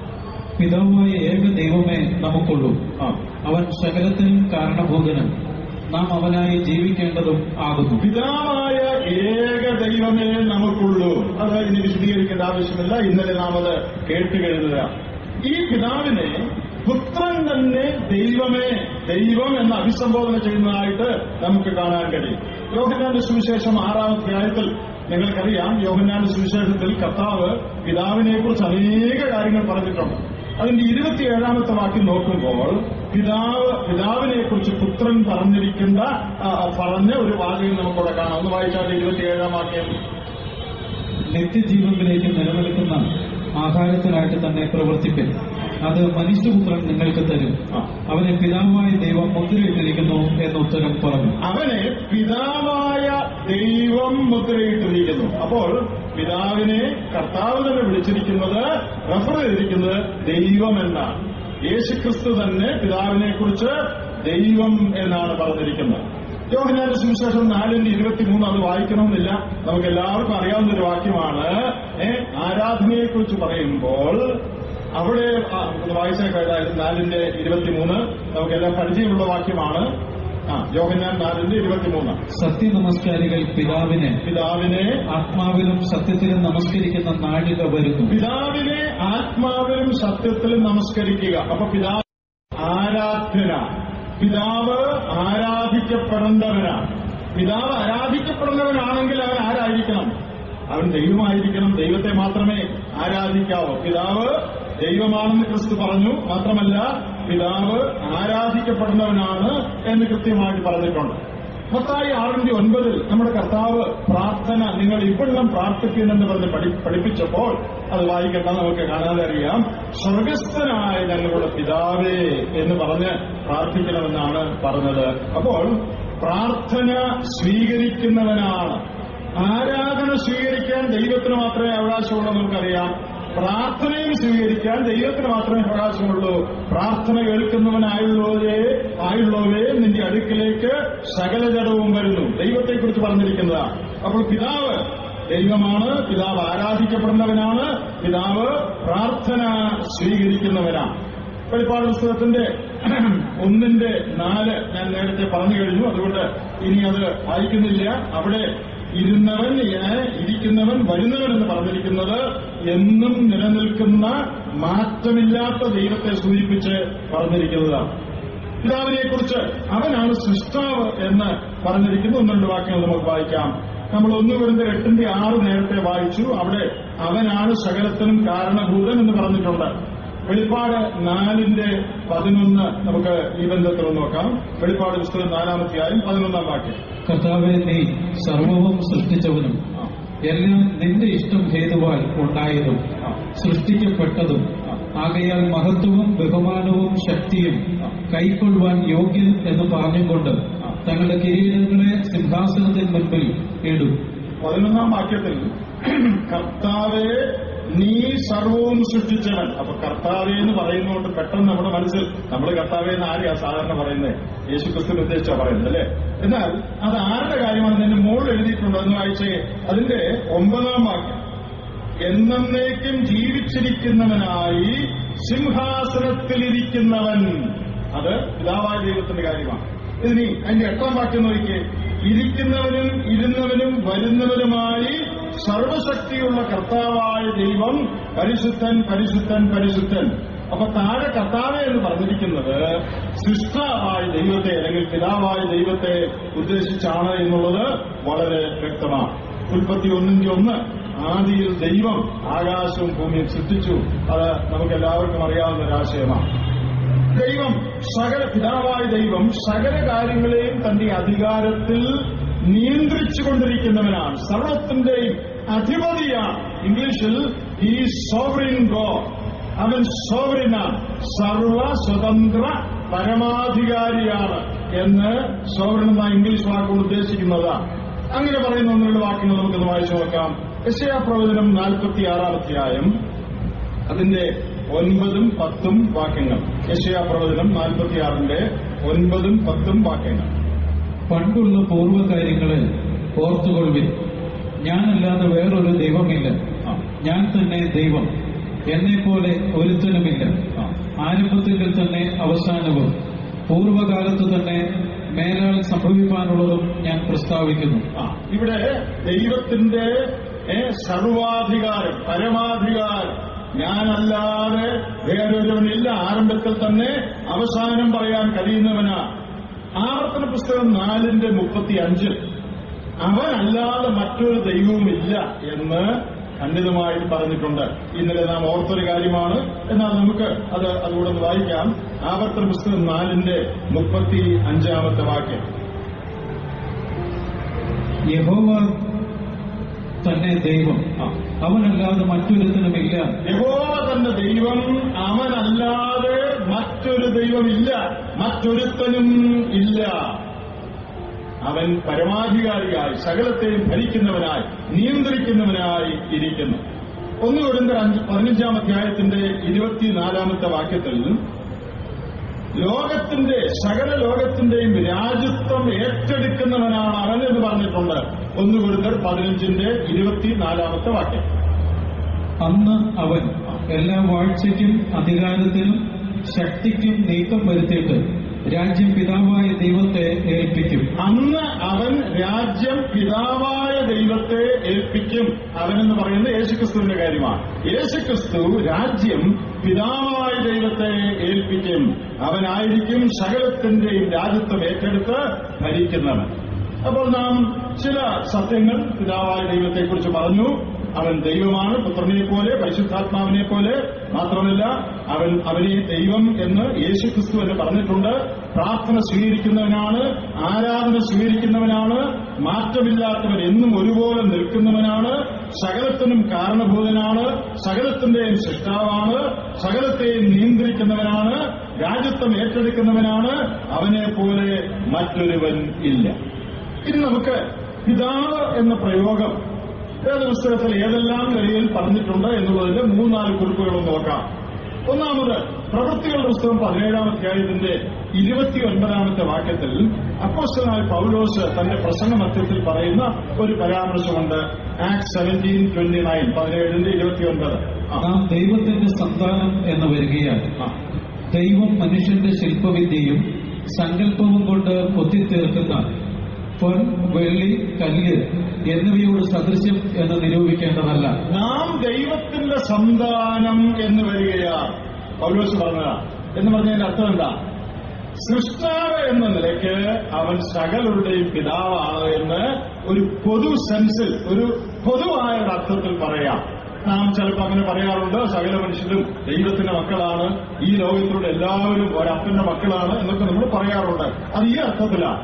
B: പിതാവായ ഏക ദൈവമേ നമുക്കുള്ളൂ
A: ആ
B: അവൻ സകലത്തിനും കാരണഭൂതനും നാം അവനായി ജീവിക്കേണ്ടതും ആകുന്നു
A: പിതാവായ ഏക ദൈവമേ നമുക്കുള്ളൂ അത് ഇനി വിശദീകരിക്കേണ്ട ആവശ്യമില്ല ഇന്നലെ നാം അത് കേട്ട് കഴുതുക ഈ പിതാവിനെ പുത്രൻ തന്നെ ദൈവമേ ദൈവം എന്ന് അഭിസംബോധന ചെയ്യുന്നതായിട്ട് നമുക്ക് കാണാൻ കഴിയും യോഹന്നാന്റെ സുവിശേഷം ആറാം അധ്യായത്തിൽ നിങ്ങൾക്കറിയാം യോഹന്നാന്റെ സുവിശേഷത്തിൽ കർത്താവ് പിതാവിനെ കുറിച്ച് അനേക കാര്യങ്ങൾ പറഞ്ഞിട്ടുണ്ട് അതിന്റെ ഇരുപത്തിയേഴാമത്തെ വാക്യം നോക്കുമ്പോൾ പിതാവ് പിതാവിനെ കുറിച്ച് പുത്രൻ പറഞ്ഞിരിക്കുന്ന ആ, പറഞ്ഞ ഒരു വാചകം നമുക്കിവിടെ കാണാം ഒന്ന് വായിച്ചാൽ ഇരുപത്തിയേഴാം വാക്യം
B: നിത്യജീവനിലേക്ക് നിലനിൽക്കുന്ന ആഹാരത്തിനായിട്ട് തന്നെ പ്രവർത്തിപ്പിൻ അത് മനുഷ്യപുത്രൻ നിങ്ങൾക്ക് തരും
A: ആ.
B: അവനെ പിതാവായ ദൈവം മുദ്രയിട്ടിരിക്കുന്നു എന്ന് ഉത്തരം പറഞ്ഞു
A: അവനെ പിതാവായ ദൈവം മുദ്രയിട്ടിരിക്കുന്നു അപ്പോൾ പിതാവിനെ കർത്താവ് തന്നെ വിളിച്ചിരിക്കുന്നത് റെഫർ ചെയ്തിരിക്കുന്നത് ദൈവം എന്നാണ് യേശുക്രിസ്തു തന്നെ പിതാവിനെ കുറിച്ച് ദൈവം എന്നാണ് പറഞ്ഞിരിക്കുന്നത് യോഹനാന്റെ സുവിശേഷം നാലിന്റെ ഇരുപത്തിമൂന്ന് അത് വായിക്കണമെന്നില്ല നമുക്ക് എല്ലാവർക്കും അറിയാവുന്ന ഒരു വാക്യമാണ് ഏ, ആരാധനയെക്കുറിച്ച് പറയുമ്പോൾ അവിടെ ആ, ഒന്ന് വായിച്ചേക്കാം അതായത് നാലിന്റെ ഇരുപത്തിമൂന്ന് നമുക്കെല്ലാം പരിചയമുള്ള വാക്യമാണ് ആ യോഹന്നാൻ നാലിന്റെ ഇരുപത്തിമൂന്ന്
B: സത്യനമസ്കാരികൾ പിതാവിനെ
A: പിതാവിനെ
B: ആത്മാവിലും സത്യത്തിലും നമസ്കരിക്കുന്ന നാഴിക വരുന്നു
A: പിതാവിനെ ആത്മാവിലും സത്യത്തിലും നമസ്കരിക്കുക അപ്പൊ പിതാവ് ആരാധ്യന പിതാവ് ആരാധിക്കപ്പെടേണ്ടവനാണ് പിതാവ് ആരാധിക്കപ്പെടുന്നവനാണെങ്കിൽ അവൻ ആരായിരിക്കണം അവൻ ദൈവമായിരിക്കണം ദൈവത്തെ മാത്രമേ ആരാധിക്കാവൂ പിതാവ് ദൈവമാണെന്ന് ക്രിസ്തു പറഞ്ഞു മാത്രമല്ല പിതാവ് ആരാധിക്കപ്പെടുന്നവനാണ് എന്ന് കൃത്യമായിട്ട് പറഞ്ഞിട്ടുണ്ട് മത്തായി ആറിന്റെ ഒൻപതിൽ നമ്മുടെ കർത്താവ് പ്രാർത്ഥന നിങ്ങൾ ഇപ്പോഴും പ്രാർത്ഥിക്കുന്നെന്ന് പറഞ്ഞ് പഠി- പഠിപ്പിച്ചപ്പോൾ അത് വായിക്കേണ്ട നമുക്ക് കാണാതെ അറിയാം സ്വർഗസ്ഥനായ ഞങ്ങളുടെ പിതാവേ എന്ന് പറഞ്ഞ് പ്രാർത്ഥിക്കണമെന്നാണ് പറഞ്ഞത് അപ്പോൾ പ്രാർത്ഥന സ്വീകരിക്കുന്നവനാണ് ആരാധന സ്വീകരിക്കാൻ ദൈവത്തിന് മാത്രമേ അവകാശമുള്ളൂ നമുക്കറിയാം പ്രാർത്ഥനയും സ്വീകരിക്കാൻ ദൈവത്തിന് മാത്രമേ അവകാശമുള്ളൂ പ്രാർത്ഥന കേൾക്കുന്നവനായുള്ളവരെ ആയുള്ളവരെ നിന്റെ അടുക്കിലേക്ക് സകല ജഡവും വരുന്നു ദൈവത്തെക്കുറിച്ച് പറഞ്ഞിരിക്കുന്നതാണ് അപ്പോൾ പിതാവ് ദൈവമാണ് പിതാവ് ആരാധിക്കപ്പെടുന്നവനാണ് പിതാവ് പ്രാർത്ഥന സ്വീകരിക്കുന്നവനാണ് വെളിപ്പാട് പുസ്തകത്തിന്റെ ഒന്നിന്റെ നാല് ഞാൻ നേരത്തെ പറഞ്ഞു കഴിഞ്ഞു അതുകൊണ്ട് ഇനി അത് വായിക്കുന്നില്ല അവിടെ ഇരുന്നവൻ ഏ, ഇരിക്കുന്നവൻ വരുന്നവൻ എന്ന് പറഞ്ഞിരിക്കുന്നത് എന്നും നിലനിൽക്കുന്ന മാറ്റമില്ലാത്ത ദൈവത്തെ സൂചിപ്പിച്ച് പറഞ്ഞിരിക്കുന്നതാണ് പിതാവിനെ കുറിച്ച് അവനാണ് സൃഷ്ടാവ് എന്ന് പറഞ്ഞിരിക്കുന്ന ഒന്ന് രണ്ട് വാക്യങ്ങൾ നമുക്ക് വായിക്കാം നമ്മൾ ഒന്ന് വരുന്ന എട്ടിന്റെ ആറ് നേരത്തെ വായിച്ചു അവിടെ അവനാണ് സകലത്തിനും കാരണഭൂതൻ എന്ന് പറഞ്ഞിട്ടുണ്ട് വെളിപ്പാട് നാലിന്റെ പതിനൊന്ന് നമുക്ക് ഈ ബന്ധത്തിൽ ഒന്ന് നോക്കാം വെളിപ്പാട് പുസ്തകം നാലാമത്തെയായും പതിനൊന്നാം വാക്യം
B: കർത്താവെ നീ സർവവും സൃഷ്ടിച്ചവനും എല്ലാം നിന്റെ ഇഷ്ടം ഹേതുവാൽ ഉണ്ടായതും സൃഷ്ടിക്കപ്പെട്ടതും ആകയാൽ മഹത്വവും ബഹുമാനവും ശക്തിയും കൈക്കൊള്ളുവാൻ യോഗ്യൻ എന്ന് പറഞ്ഞുകൊണ്ട് തങ്ങളുടെ കിരീടങ്ങളെ സിംഹാസനത്തിന് മുൻപിൽ ഇടും
A: പതിനൊന്നാം വാക്യത്തിൽ കർത്താവെ നീ സർവവും സൃഷ്ടിച്ചവൻ അപ്പൊ കർത്താവെ എന്ന് പറയുന്നതുകൊണ്ട് പെട്ടെന്ന് നമ്മുടെ മനസ്സിൽ നമ്മൾ കർത്താവെ എന്ന് ആരെയാ സാധാരണ പറയുന്നത് യേശു ക്രിസ്തു ഉദ്ദേശിച്ചാ പറയുന്നത് അല്ലേ എന്നാൽ അത് ആരുടെ കാര്യമാണ് നിന്റെ മുകളിൽ എഴുതിയിട്ടുണ്ട് എന്ന് വായിച്ചേ അതിന്റെ ഒമ്പതാം വാക്യം എന്നേക്കും ജീവിച്ചിരിക്കുന്നവനായി സിംഹാസനത്തിലിരിക്കുന്നവൻ അത് പിതാവായ ദൈവത്തിന്റെ കാര്യമാണ് ഇതിനി അതിന്റെ എട്ടാം വാക്യം നോക്കിയേ ഇരിക്കുന്നവനും ഇരുന്നവനും വരുന്നവനുമായി സർവശക്തിയുള്ള കർത്താവായ ദൈവം പരിശുദ്ധൻ പരിശുദ്ധൻ പരിശുദ്ധൻ അപ്പൊ താഴെ കർത്താവെ എന്ന് പറഞ്ഞിരിക്കുന്നത് സൃഷ്ടാവായ ദൈവത്തെ അല്ലെങ്കിൽ പിതാവായ ദൈവത്തെ ഉദ്ദേശിച്ചാണ് എന്നുള്ളത് വളരെ വ്യക്തമാണ് ഉൽപ്പത്തി ഒന്നിന്റെ ഒന്ന് ആദിയിൽ ദൈവം ആകാശവും ഭൂമിയും സൃഷ്ടിച്ചു അത് നമുക്ക് എല്ലാവർക്കും അറിയാവുന്ന ഒരു ആശയമാണ് ദൈവം സകല പിതാവായ ദൈവം സകല കാര്യങ്ങളെയും തന്റെ അധികാരത്തിൽ നിയന്ത്രിച്ചുകൊണ്ടിരിക്കുന്നവനാണ് സർവത്തിന്റെയും അധിപതിയാണ് ഇംഗ്ലീഷിൽ ഈ സോവറിൻ ഗോഡ് അവൻ സോവറിനാണ് സർവ സ്വതന്ത്ര പരമാധികാരിയാണ് എന്ന് സോവറിൻ എന്ന ഇംഗ്ലീഷ് വാക്കുകൊണ്ട് ഉദ്ദേശിക്കുന്നതാണ് അങ്ങനെ പറയുന്ന ഒന്ന് രണ്ട് വാക്യങ്ങൾ നമുക്കൊന്ന് വായിച്ചു നോക്കാം യശയാ പ്രവചനം നാൽപ്പത്തി ആറാം അധ്യായം അതിന്റെ ഒൻപതും പത്തും വാക്യങ്ങൾ യശയാ പ്രവചനം നാൽപ്പത്തിയാറിന്റെ ഒൻപതും പത്തും വാക്യങ്ങൾ
B: പണ്ടുള്ള പൂർവ്വകാര്യങ്ങളെ ഓർത്തുകൊള്ളുവിൻ ഞാനല്ലാതെ വേറൊരു ദൈവമില്ല
A: ആ,
B: ഞാൻ തന്നെ ദൈവം എന്നെപ്പോലെ ഒരുത്തനുമില്ല
A: ആ.
B: ആരംഭത്തിൽ തന്നെ അവസാനവും പൂർവ്വകാലത്ത് തന്നെ മേലാൽ സംഭവിക്കാനുള്ളതും ഞാൻ പ്രസ്താവിക്കുന്നു
A: ആ, ഇവിടെ ദൈവത്തിന്റെ ഏ, സർവാധികാരം പരമാധികാരം ഞാനല്ലാതെ വേറൊരുവനില്ല ആരംഭത്തിൽ തന്നെ അവസാനം പറയാൻ കഴിയുന്നവനാ ആവർത്തന പുസ്തകം നാലിന്റെ മുപ്പത്തി അഞ്ചിൽ അവനല്ലാതെ മറ്റൊരു ദൈവവുമില്ല എന്ന് ഖണ്ഡിതമായിട്ട് പറഞ്ഞിട്ടുണ്ട് ഇന്നലെ നാം ഓർത്തൊരു കാര്യമാണ് എന്നാൽ നമുക്ക് അത് അതുകൂടെ ഒന്ന് വായിക്കാം ആവർത്തന പുസ്തകം നാലിന്റെ മുപ്പത്തി അഞ്ചാമത്തെ വാക്യം
B: യഹോവ തന്നെ ദൈവം
A: ആ.
B: അവനല്ലാതെ മറ്റൊരുത്തനുമില്ല
A: യഹോവ തന്നെ ദൈവം അവനല്ലാതെ മറ്റൊരു ദൈവമില്ല മറ്റൊരുത്തനും ഇല്ല അവൻ പരമാധികാരിയായി സകലത്തെയും ഭരിക്കുന്നവനായി നിയന്ത്രിക്കുന്നവനായി ഇരിക്കുന്നു ഒന്ന് വരുന്ന അഞ്ച് പതിനഞ്ചാം അധ്യായത്തിന്റെ ഇരുപത്തിനാലാമത്തെ വാക്യത്തിൽ ലോകത്തിന്റെ സകല ലോകത്തിന്റെയും രാജ്യത്വം ഏറ്റെടുക്കുന്നവനാണ് അവൻ എന്ന് പറഞ്ഞിട്ടുണ്ട് ഒന്ന് ഗുരുതർ പതിനഞ്ചിന്റെ ഇരുപത്തിനാലാമത്തെ വാക്യം
B: അന്ന് അവൻ എല്ലാ വാഴ്ചയ്ക്കും അധികാരത്തിനും ശക്തിക്കും നീക്കം വരുത്തിയിട്ട് രാജ്യം പിതാവായ ദൈവത്തെ ഏൽപ്പിക്കും
A: അന്ന് അവൻ രാജ്യം പിതാവായ ദൈവത്തെ ഏൽപ്പിക്കും അവനെന്ന് പറയുന്നത് യേശുക്രിസ്തുവിന്റെ കാര്യമാണ് യേശുക്രിസ്തു രാജ്യം പിതാവായ ദൈവത്തെ ഏൽപ്പിക്കും അവനായിരിക്കും സകലത്തിന്റെയും രാജ്യത്വം ഏറ്റെടുത്ത് ഭരിക്കുന്നവൻ അപ്പോൾ നാം ചില സത്യങ്ങൾ പിതാവായ ദൈവത്തെക്കുറിച്ച് പറഞ്ഞു അവൻ ദൈവമാണ് പുത്രനെ പോലെ പരിശുദ്ധാത്മാവിനെ പോലെ മാത്രമല്ല അവൻ അവനെ ദൈവം എന്ന് യേശു ക്രിസ്തു എന്ന് പറഞ്ഞിട്ടുണ്ട് പ്രാർത്ഥന സ്വീകരിക്കുന്നവനാണ് ആരാധന സ്വീകരിക്കുന്നവനാണ് മാറ്റമില്ലാത്തവൻ എന്നും ഒരുപോലെ നിൽക്കുന്നവനാണ് സകലത്തിനും കാരണഭൂതനാണ് സകലത്തിന്റെയും സൃഷ്ടാവാണ് സകലത്തെയും നിയന്ത്രിക്കുന്നവനാണ് രാജ്യത്വം ഏറ്റെടുക്കുന്നവനാണ് അവനെ പോലെ മറ്റൊരുവൻ ഇല്ല ഇനി നമുക്ക് പിതാവ് എന്ന പ്രയോഗം വേദപുസ്തകത്തിൽ ഏതെല്ലാം നിലയിൽ പറഞ്ഞിട്ടുണ്ട് എന്നുള്ളതിന്റെ മൂന്നാല് കുറിപ്പുകളും നോക്കാം ഒന്നാമത് പ്രവൃത്തികളുടെ പുസ്തകം പതിനേഴാം അധ്യായത്തിന്റെ ഇരുപത്തിയൊൻപതാമത്തെ വാക്യത്തിൽ അപ്പോസ്റ്റലായ പൗലോസ് തന്റെ പ്രസംഗ മധ്യത്തിൽ പറയുന്ന ഒരു പരാമർശമുണ്ട് ആക്ട് സെവൻറ്റീൻ ട്വന്റി നയൻ പതിനേഴിന്റെ ഇരുപത്തിയൊൻപത് ആ,
B: നാം ദൈവത്തിന്റെ സന്താനം എന്ന് വരികയാൽ
A: ആ.
B: ദൈവം മനുഷ്യന്റെ ശില്പവിദ്യയും സങ്കല്പവും കൊണ്ട് കൊത്തിത്തീർക്കുന്ന പൊൻ വെള്ളി കല്ല് എന്നിവയോട് സദൃശ്യം എന്ന് നിരൂപിക്കേണ്ടതല്ല
A: നാം ദൈവത്തിന്റെ സന്താനം എന്ന് വരികയാണ് പൗലോസ് പറഞ്ഞതാ എന്ന് പറഞ്ഞതിന്റെ അർത്ഥം എന്താ സൃഷ്ടാവ് എന്ന നിലയ്ക്ക് അവൻ സകലരുടെയും പിതാവാണ് എന്ന് ഒരു പൊതു സെൻസിൽ ഒരു പൊതുവായ ഒരു അർത്ഥത്തിൽ പറയാം നാം ചിലപ്പോൾ അങ്ങനെ പറയാറുണ്ട് സകല മനുഷ്യരും ദൈവത്തിന്റെ മക്കളാണ് ഈ ലോകത്തിലൂടെ എല്ലാവരും ഒരപ്പന്റെ മക്കളാണ് എന്നൊക്കെ നമ്മൾ പറയാറുണ്ട് അത് ഈ അർത്ഥത്തിലാണ്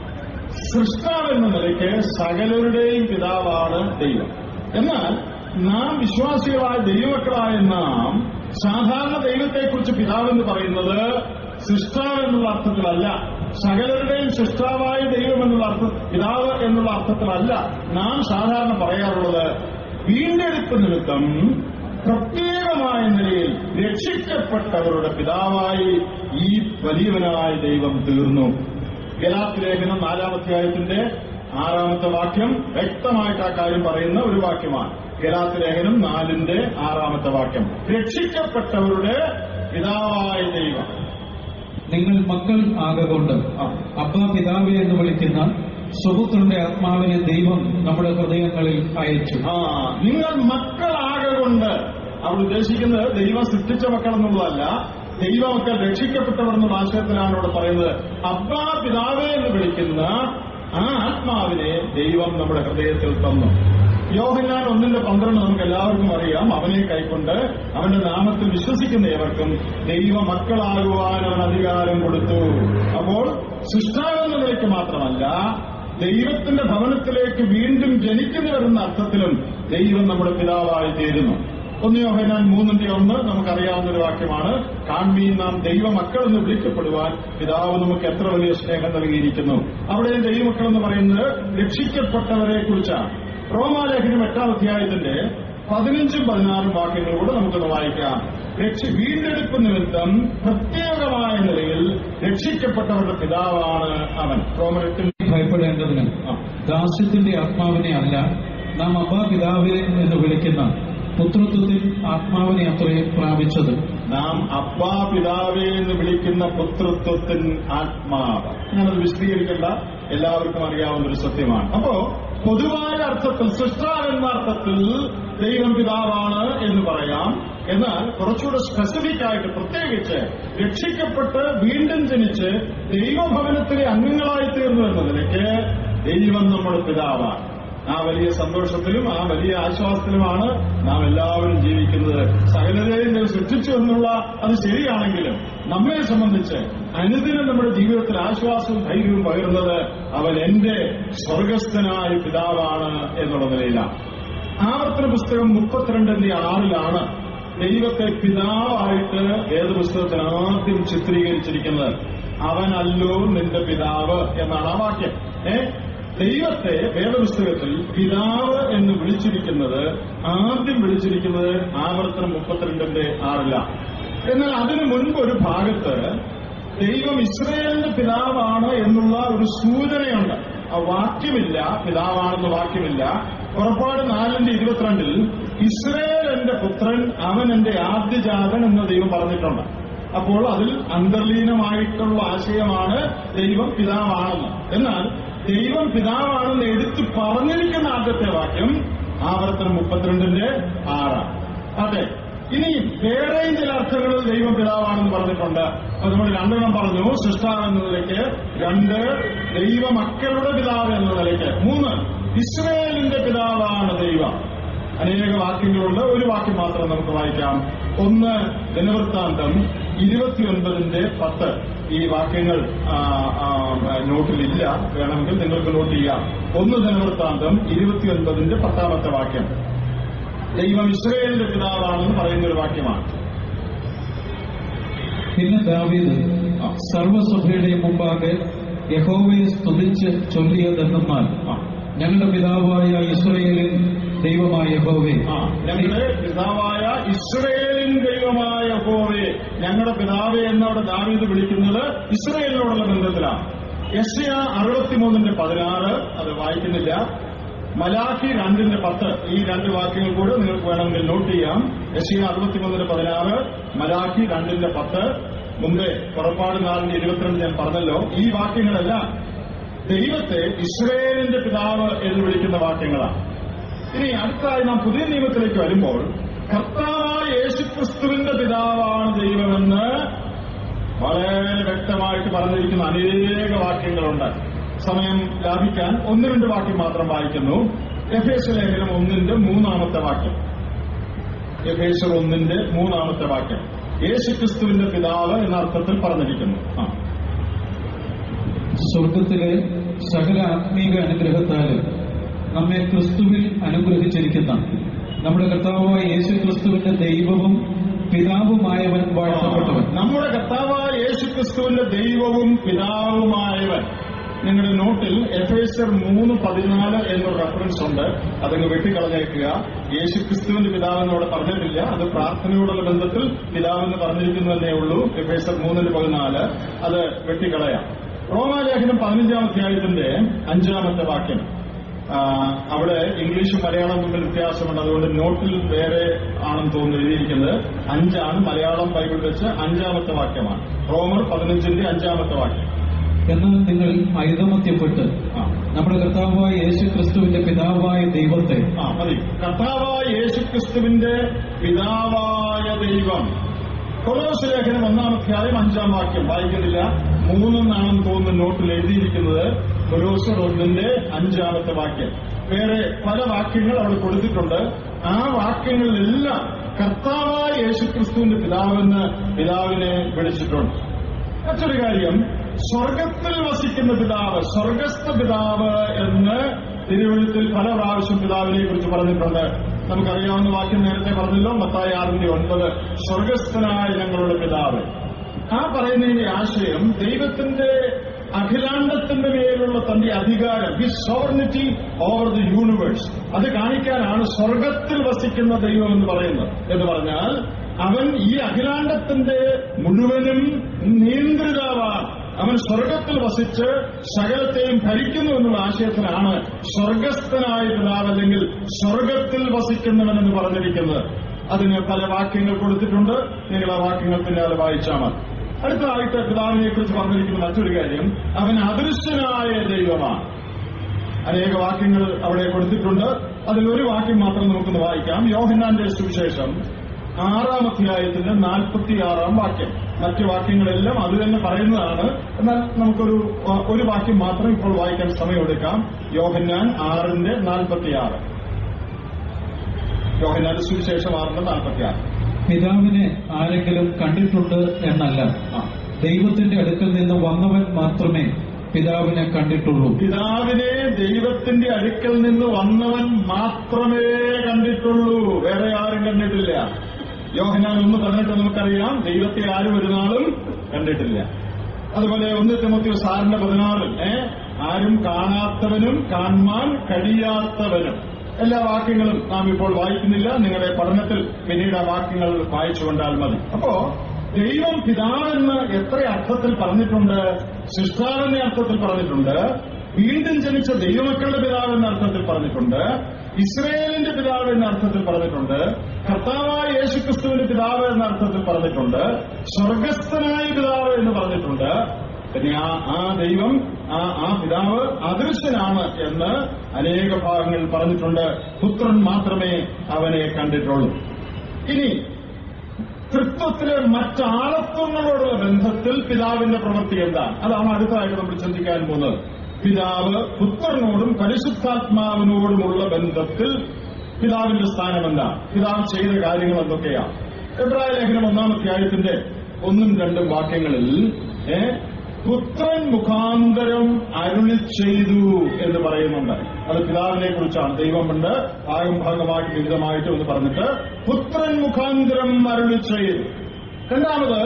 A: സൃഷ്ടാവ് എന്ന നിലയ്ക്ക് സകലരുടെയും പിതാവാണ് ദൈവം എന്നാൽ നാം വിശ്വാസികളായ ദൈവമക്കളായ നാം സാധാരണ ദൈവത്തെക്കുറിച്ച് പിതാവെന്ന് പറയുന്നത് സൃഷ്ടാവ് എന്നുള്ള അർത്ഥത്തിലല്ല സകലരുടെയും സൃഷ്ടാവായ ദൈവം എന്നുള്ള അർത്ഥ പിതാവ് എന്നുള്ള അർത്ഥത്തിലല്ല നാം സാധാരണ പറയാറുള്ളത് വീണ്ടെടുപ്പ് നിമിത്തം പ്രത്യേകമായ നിലയിൽ രക്ഷിക്കപ്പെട്ടവരുടെ പിതാവായി ഈ വലിയവനായ ദൈവം തീർന്നു ഗലാത്ത് ലേഖനം നാലാമധ്യായത്തിന്റെ ആറാമത്തെ വാക്യം വ്യക്തമായിട്ട് ആ കാര്യം പറയുന്ന ഒരു വാക്യമാണ് ഗലാത്ത് ലേഖനം നാലിന്റെ ആറാമത്തെ വാക്യം രക്ഷിക്കപ്പെട്ടവരുടെ പിതാവായ ദൈവം
B: നിങ്ങൾ മക്കൾ ആകൊണ്ട്
A: ആ.
B: അബ്ബ പിതാവെ എന്ന് വിളിക്കുന്ന സുപുത്രന്റെ ആത്മാവിനെ ദൈവം നമ്മുടെ ഹൃദയങ്ങളിൽ അയച്ചു
A: ആ നിങ്ങൾ മക്കളാകൊണ്ട് അവിടെ ഉദ്ദേശിക്കുന്നത് ദൈവം സൃഷ്ടിച്ച മക്കൾ എന്നുള്ളതല്ല ദൈവമക്കൾ രക്ഷിക്കപ്പെട്ടവർ എന്നുള്ള ആശയത്തിലാണ് ഇവിടെ പറയുന്നത് അബ്ബാ പിതാവേ എന്ന് വിളിക്കുന്ന ആ ആത്മാവിനെ ദൈവം നമ്മുടെ ഹൃദയത്തിൽ തന്നു യോഹന്നാൻ ഒന്നിന്റെ പന്ത്രണ്ട് നമുക്ക് എല്ലാവർക്കും അറിയാം അവനെ കൈക്കൊണ്ട് അവന്റെ നാമത്തിൽ വിശ്വസിക്കുന്ന ഏവർക്കും ദൈവ മക്കളാകുവാൻ അവൻ അധികാരം കൊടുത്തു അപ്പോൾ സൃഷ്ടാവെന്ന നിലയ്ക്ക് മാത്രമല്ല ദൈവത്തിന്റെ ഭവനത്തിലേക്ക് വീണ്ടും ജനിക്കുന്നവരെന്ന അർത്ഥത്തിലും ദൈവം നമ്മുടെ പിതാവായി തീരുന്നു ഒന്ന് യോഹനാൻ മൂന്നിന്റെ ഒന്ന് നമുക്കറിയാവുന്ന ഒരു വാക്യമാണ് കാൺമീൻ നാം ദൈവമക്കൾ എന്ന് വിളിക്കപ്പെടുവാൻ പിതാവ് നമുക്ക് എത്ര വലിയ സ്നേഹം നൽകിയിരിക്കുന്നു അവിടെ ദൈവമക്കൾ എന്ന് പറയുന്നത് രക്ഷിക്കപ്പെട്ടവരെ കുറിച്ചാണ് റോമാലേഖനം എട്ടാം അധ്യായത്തിന്റെ പതിനഞ്ചും പതിനാറും വാക്യങ്ങൾ കൂടെ നമുക്കൊന്ന് വായിക്കാം രക്ഷ വീണ്ടെടുപ്പ് നിമിത്തം പ്രത്യേകമായ നിലയിൽ രക്ഷിക്കപ്പെട്ടവരുടെ പിതാവാണ് അവൻ റോമനെട്ടിൽ
B: ഭയപ്പെടേണ്ടതിന് ദാസ്യത്തിന്റെ ആത്മാവിനെ അല്ല നാം അബ്ബ പിതാവെ എന്ന് വിളിക്കുന്ന പുത്രത്വത്തിൽ ആത്മാവിനെ അത്രേ പ്രാപിച്ചത്
A: നാം അബ്ബാ പിതാവേ എന്ന് വിളിക്കുന്ന പുത്രത്വത്തിൻ ആത്മാവ് ഞാനത് വിശദീകരിക്കേണ്ട എല്ലാവർക്കും അറിയാവുന്ന ഒരു സത്യമാണ് അപ്പോ പൊതുവായ അർത്ഥത്തിൽ സൃഷ്ടാവ് എന്ന അർത്ഥത്തിൽ ദൈവം പിതാവാണ് എന്ന് പറയാം എന്നാൽ കുറച്ചുകൂടെ സ്പെസിഫിക് ആയിട്ട് പ്രത്യേകിച്ച് രക്ഷിക്കപ്പെട്ട് വീണ്ടും ജനിച്ച് ദൈവഭവനത്തിലെ അംഗങ്ങളായി തീർന്നു എന്ന നിലയ്ക്ക് ദൈവം നമ്മുടെ പിതാവാണ് ആ വലിയ സന്തോഷത്തിലും ആ വലിയ ആശ്വാസത്തിലുമാണ് നാം എല്ലാവരും ജീവിക്കുന്നത് സകലതയും ദൈവം സൃഷ്ടിച്ചു എന്നുള്ള അത് ശരിയാണെങ്കിലും നമ്മെ സംബന്ധിച്ച് അനുദിനം നമ്മുടെ ജീവിതത്തിൽ ആശ്വാസവും ധൈര്യവും പകരുന്നത് അവൻ എന്റെ സ്വർഗസ്ഥനായ പിതാവാണ് എന്നുള്ള നിലയിലാണ് ആവർത്തന പുസ്തകം മുപ്പത്തിരണ്ടിന്റെ ആറിലാണ് ദൈവത്തെ പിതാവായിട്ട് വേദപുസ്തകത്തിൽ ആദ്യം ചിത്രീകരിച്ചിരിക്കുന്നത് അവനല്ലോ നിന്റെ പിതാവ് എന്നാണ് ആ വാക്യം ഏ ദൈവത്തെ വേദപുസ്തകത്തിൽ പിതാവ് എന്ന് വിളിച്ചിരിക്കുന്നത് ആദ്യം വിളിച്ചിരിക്കുന്നത് ആവർത്തനം മുപ്പത്തിരണ്ടിന്റെ ആറില്ല എന്നാൽ അതിനു മുൻപ് ഒരു ഭാഗത്ത് ദൈവം ഇസ്രയേലിന്റെ പിതാവാണ് എന്നുള്ള ഒരു സൂചനയുണ്ട് ആ വാക്യമില്ല പിതാവാണെന്ന് വാക്യമില്ല പുറപ്പാട് നാലിന്റെ ഇരുപത്തിരണ്ടിൽ ഇസ്രയേൽ എന്റെ പുത്രൻ അവൻ എന്റെ ആദ്യജാതൻ എന്ന് ദൈവം പറഞ്ഞിട്ടുണ്ട് അപ്പോൾ അതിൽ അന്തർലീനമായിട്ടുള്ള ആശയമാണ് ദൈവം പിതാവാണെന്ന് എന്നാൽ ദൈവം പിതാവാണെന്ന് എടുത്തു പറഞ്ഞിരിക്കുന്ന ആദ്യത്തെ വാക്യം ആവർത്തനം മുപ്പത്തിരണ്ടിന്റെ ആറാണ് അതെ ഇനി വേറെയും ചില അർത്ഥങ്ങളിൽ ദൈവം പിതാവാണെന്ന് പറഞ്ഞിട്ടുണ്ട് അത് നമ്മൾ രണ്ടെണ്ണം പറഞ്ഞു സൃഷ്ടാവ് എന്ന നിലയ്ക്ക് രണ്ട് ദൈവമക്കളുടെ പിതാവ് എന്ന നിലയ്ക്ക് മൂന്ന് ഇസ്രയേലിന്റെ പിതാവാണ് ദൈവം അനേക വാക്യങ്ങളുണ്ട് ഒരു വാക്യം മാത്രം നമുക്ക് വായിക്കാം ഒന്ന് ദിനവൃത്താന്തം ഇരുപത്തിയൊൻപതിന്റെ പത്ത് ഈ വാക്യങ്ങൾ ആ, ആ, നോട്ടിലില്ല വേണമെങ്കിൽ നിങ്ങൾക്ക് നോട്ട് ചെയ്യാം ഒന്ന് ദിനവൃത്താന്തം ഇരുപത്തിയൊൻപതിന്റെ പത്താമത്തെ വാക്യം ദൈവം ഇസ്രയേലിന്റെ പിതാവാണെന്ന് പറയുന്ന ഒരു വാക്യമാണ്
B: പിന്നെ ദാവീദ് സർവസഭയുടെ മുമ്പാകെ യഹോവയെ സ്തുതിച്ച് ചൊല്ലിയതെന്നാൽ ഞങ്ങളുടെ പിതാവായ ഇസ്രയേലിൻ ദൈവമായ യഹോവേ
A: ആ ഞങ്ങളുടെ പിതാവായ ഇസ്രയേലിൻ ദൈവമായ ഹോവെ ഞങ്ങളുടെ പിതാവെ എന്നവിടെ ദാവീദ് വിളിക്കുന്നത് ഇസ്രയേലിനോടുള്ള ബന്ധത്തിലാണ് യശയ അറുപത്തിമൂന്നിന്റെ പതിനാറ് അത് വായിക്കുന്നില്ല മലാഖി രണ്ടിന്റെ പത്ത് ഈ രണ്ട് വാക്യങ്ങൾ കൂടെ നിങ്ങൾക്ക് വേണമെങ്കിൽ നോട്ട് ചെയ്യാം യശയ അറുപത്തിമൂന്നിന്റെ പതിനാറ് മലാഖി രണ്ടിന്റെ പത്ത് മുമ്പേ പുറപ്പാട് നാലിന്റെ ഇരുപത്തിരണ്ട് ഞാൻ പറഞ്ഞല്ലോ ഈ വാക്യങ്ങളെല്ലാം ദൈവത്തെ ഇസ്രയേലിന്റെ പിതാവ് എന്ന് വിളിക്കുന്ന വാക്യങ്ങളാണ് ഇനി അടുത്തതായി നാം പുതിയ നിയമത്തിലേക്ക് വരുമ്പോൾ കർത്താവായ യേശുക്രിസ്തുവിന്റെ പിതാവാണ് ദൈവമെന്ന് വളരെ വ്യക്തമായിട്ട് പറഞ്ഞിരിക്കുന്ന അനേക വാക്യങ്ങളുണ്ട് സമയം ലാഭിക്കാൻ ഒന്ന് രണ്ട് വാക്യം മാത്രം വായിക്കുന്നു എഫേസ് ലേഖനം ഒന്നിന്റെ മൂന്നാമത്തെ വാക്യം എഫേസർ ഒന്നിന്റെ മൂന്നാമത്തെ വാക്യം യേശുക്രിസ്തുവിന്റെ പിതാവ് എന്ന അർത്ഥത്തിൽ പറഞ്ഞിരിക്കുന്നു ആ
B: സ്വർഗത്തിലെ സകല ആത്മീക അനുഗ്രഹത്താല് നമ്മെ ക്രിസ്തുവിൽ അനുഗ്രഹിച്ചിരിക്കുന്ന നമ്മുടെ കർത്താവായ യേശു ക്രിസ്തുവിന്റെ ദൈവവും പിതാവുമായവൻ വാഴ്ത്തപ്പെട്ടവൻ
A: നമ്മുടെ കർത്താവായ യേശുക്രിസ്തുവിന്റെ ദൈവവും പിതാവുമായവൻ നിങ്ങളുടെ നോട്ടിൽ എഫേസർ മൂന്ന് പതിനാല് എന്നൊരു റെഫറൻസ് ഉണ്ട് അതങ്ങ് വെട്ടിക്കളഞ്ഞേക്കുക യേശുക്രിസ്തുവിന്റെ പിതാവെന്ന് അവിടെ പറഞ്ഞിട്ടില്ല അത് പ്രാർത്ഥനയോടുള്ള ബന്ധത്തിൽ പിതാവെന്ന് പറഞ്ഞിരിക്കുന്നു എന്നേ ഉള്ളൂ എഫേസർ മൂന്നിന് പതിനാല് അത് വെട്ടിക്കളയാം റോമാലേഖനം പതിനഞ്ചാം അധ്യായത്തിന്റെ അഞ്ചാമത്തെ വാക്യം ആ, അവിടെ ഇംഗ്ലീഷും മലയാളം തമ്മിൽ വ്യത്യാസമുണ്ട് അതുകൊണ്ട് നോട്ടിൽ വേറെ ആണെന്ന് തോന്നുന്നു എഴുതിയിരിക്കുന്നത് അഞ്ചാണ് മലയാളം ബൈബിൾ വെച്ച് അഞ്ചാമത്തെ വാക്യമാണ് റോമർ പതിനഞ്ചിന്റെ അഞ്ചാമത്തെ വാക്യം
B: എന്നാൽ നിങ്ങൾ ഐതമത്യപ്പെട്ട്
A: ആ
B: നമ്മുടെ കർത്താവായ യേശു ക്രിസ്തുവിന്റെ പിതാവായ ദൈവത്തെ
A: ആ മതി കർത്താവായ യേശുക്രിസ്തുവിന്റെ പിതാവായ ദൈവം കൊലോസ് ലേഖനം ഒന്നാം അധ്യായം അഞ്ചാം വാക്യം വായിക്കുന്നില്ല മൂന്നെന്നാണെന്ന് തോന്നുന്നു നോട്ടിൽ എഴുതിയിരിക്കുന്നത് കൊലോസ് ഒന്നിന്റെ അഞ്ചാമത്തെ വാക്യം വേറെ പല വാക്യങ്ങൾ അവിടെ കൊടുത്തിട്ടുണ്ട് ആ വാക്യങ്ങളിലെല്ലാം കർത്താവായ യേശുക്രിസ്തുവിന്റെ പിതാവെന്ന് പിതാവിനെ വിളിച്ചിട്ടുണ്ട് മറ്റൊരു കാര്യം സ്വർഗത്തിൽ വസിക്കുന്ന പിതാവ് സ്വർഗസ്ഥ പിതാവ് എന്ന് തിരുവഴുത്തിൽ പല പ്രാവശ്യം പിതാവിനെ കുറിച്ച് പറഞ്ഞിട്ടുണ്ട് നമുക്കറിയാവുന്ന വാക്യം നേരത്തെ പറഞ്ഞല്ലോ മത്തായി ആറിന്റെ ഒൻപത് സ്വർഗസ്ഥനായ ഞങ്ങളുടെ പിതാവ് ആ പറയുന്നതിന്റെ ആശയം ദൈവത്തിന്റെ അഖിലാണ്ടത്തിന്റെ മേലുള്ള തന്റെ അധികാരം he sovereignty over the universe അത് കാണിക്കാനാണ് സ്വർഗത്തിൽ വസിക്കുന്ന ദൈവം എന്ന് പറയുന്നത് എന്ന് പറഞ്ഞാൽ അവൻ ഈ അഖിലാണ്ടത്തിന്റെ മുഴുവനും നിയന്ത്രിതാവാണ് അവൻ സ്വർഗത്തിൽ വസിച്ച് സകലത്തെയും ഭരിക്കുന്നു എന്നുള്ള ആശയത്തിലാണ് സ്വർഗസ്ഥനായ പിതാവ് അല്ലെങ്കിൽ സ്വർഗത്തിൽ വസിക്കുന്നവൻ എന്ന് പറഞ്ഞിരിക്കുന്നത് അതിന് പല വാക്യങ്ങൾ കൊടുത്തിട്ടുണ്ട് നിങ്ങൾ ആ വാക്യങ്ങൾ പിന്നാലെ വായിച്ചാൽ മതി അടുത്തതായിട്ട് പിതാവിനെ കുറിച്ച് പറഞ്ഞിരിക്കുന്ന മറ്റൊരു കാര്യം അവൻ അദൃശ്യനായ ദൈവമാണ് അനേക വാക്യങ്ങൾ അവിടെ കൊടുത്തിട്ടുണ്ട് അതിൽ ഒരു വാക്യം മാത്രം നമുക്കൊന്ന് വായിക്കാം യോഹന്നാന്റെ സുവിശേഷം ആറാം അധ്യായത്തിന്റെ നാൽപ്പത്തിയാറാം വാക്യം മറ്റു വാക്യങ്ങളെല്ലാം അത് തന്നെ പറയുന്നതാണ് എന്നാൽ നമുക്കൊരു ആ, ഒരു വാക്യം മാത്രം ഇപ്പോൾ വായിക്കാൻ സമയമെടുക്കാം യോഹന്നാൻ ആറിന്റെ നാൽപ്പത്തിയാറ് യോഹന്നാന്റെ സുവിശേഷം ആറിന്റെ നാൽപ്പത്തിയാറ്
B: പിതാവിനെ ആരെങ്കിലും കണ്ടിട്ടുണ്ട് എന്നല്ല
A: ആ
B: ദൈവത്തിന്റെ അടുക്കൽ നിന്ന് വന്നവൻ മാത്രമേ പിതാവിനെ കണ്ടിട്ടുള്ളൂ
A: പിതാവിനെ ദൈവത്തിന്റെ അടുക്കൽ നിന്ന് വന്നവൻ മാത്രമേ കണ്ടിട്ടുള്ളൂ വേറെ ആരും കണ്ടിട്ടില്ല യോഹനാൻ ഒന്ന് പറഞ്ഞിട്ട് നമുക്കറിയാം ദൈവത്തെ ആരും ഒരു നാളും കണ്ടിട്ടില്ല അതുപോലെ ഒന്ന് തിമത്തിയോ സാറിന്റെ പതിനാറിൽ ഏ ആരും കാണാത്തവനും കാണാൻ കഴിയാത്തവനും എല്ലാ വാക്യങ്ങളും നാം ഇപ്പോൾ വായിക്കുന്നില്ല നിങ്ങളുടെ പഠനത്തിൽ പിന്നീട് ആ വാക്യങ്ങൾ വായിച്ചുകൊണ്ടാൽ മതി അപ്പോ ദൈവം പിതാവെന്ന് എത്ര അർത്ഥത്തിൽ പറഞ്ഞിട്ടുണ്ട് സൃഷ്ടാവെന്ന അർത്ഥത്തിൽ പറഞ്ഞിട്ടുണ്ട് വീണ്ടും ജനിച്ച ദൈവമക്കളുടെ പിതാവ് എന്ന അർത്ഥത്തിൽ പറഞ്ഞിട്ടുണ്ട് ഇസ്രയേലിന്റെ പിതാവ് എന്ന അർത്ഥത്തിൽ പറഞ്ഞിട്ടുണ്ട് കർത്താവായ യേശുക്രിസ്തുവിന്റെ പിതാവ് എന്ന അർത്ഥത്തിൽ പറഞ്ഞിട്ടുണ്ട് സ്വർഗസ്ഥനായ പിതാവ് എന്ന് പറഞ്ഞിട്ടുണ്ട് പിന്നെ ആ ആ ദൈവം ആ ആ പിതാവ് അദൃശ്യനാണ് എന്ന് അനേക ഭാഗങ്ങളിൽ പറഞ്ഞിട്ടുണ്ട് പുത്രൻ മാത്രമേ അവനെ കണ്ടിട്ടുള്ളൂ ഇനി തൃത്വത്തിലെ മറ്റാളത്വങ്ങളോടുള്ള ബന്ധത്തിൽ പിതാവിന്റെ പ്രവൃത്തി എന്താണ് അതാണ് അടുത്തതായിട്ട് നമ്മൾ ചിന്തിക്കാൻ പോകുന്നത് പിതാവ് പുത്രനോടും പരിശുദ്ധാത്മാവിനോടുമുള്ള ബന്ധത്തിൽ പിതാവിന്റെ സ്ഥാനം എന്താണ് പിതാവ് ചെയ്ത കാര്യങ്ങൾ എന്തൊക്കെയാണ് എബ്രായ ലേഖനം ഒന്നാം അധ്യായത്തിന്റെ ഒന്നും രണ്ടും വാക്യങ്ങളിൽ ഏ, പുത്രൻ മുഖാന്തരം അരുളി ചെയ്തു എന്ന് പറയുന്നുണ്ട് അത് പിതാവിനെ കുറിച്ചാണ് ദൈവമുണ്ട് ഭാഗം ഭാഗമായിട്ട് വിവിധമായിട്ട് എന്ന് പറഞ്ഞിട്ട് പുത്രൻ മുഖാന്തരം അരുളി ചെയ്തു രണ്ടാമത്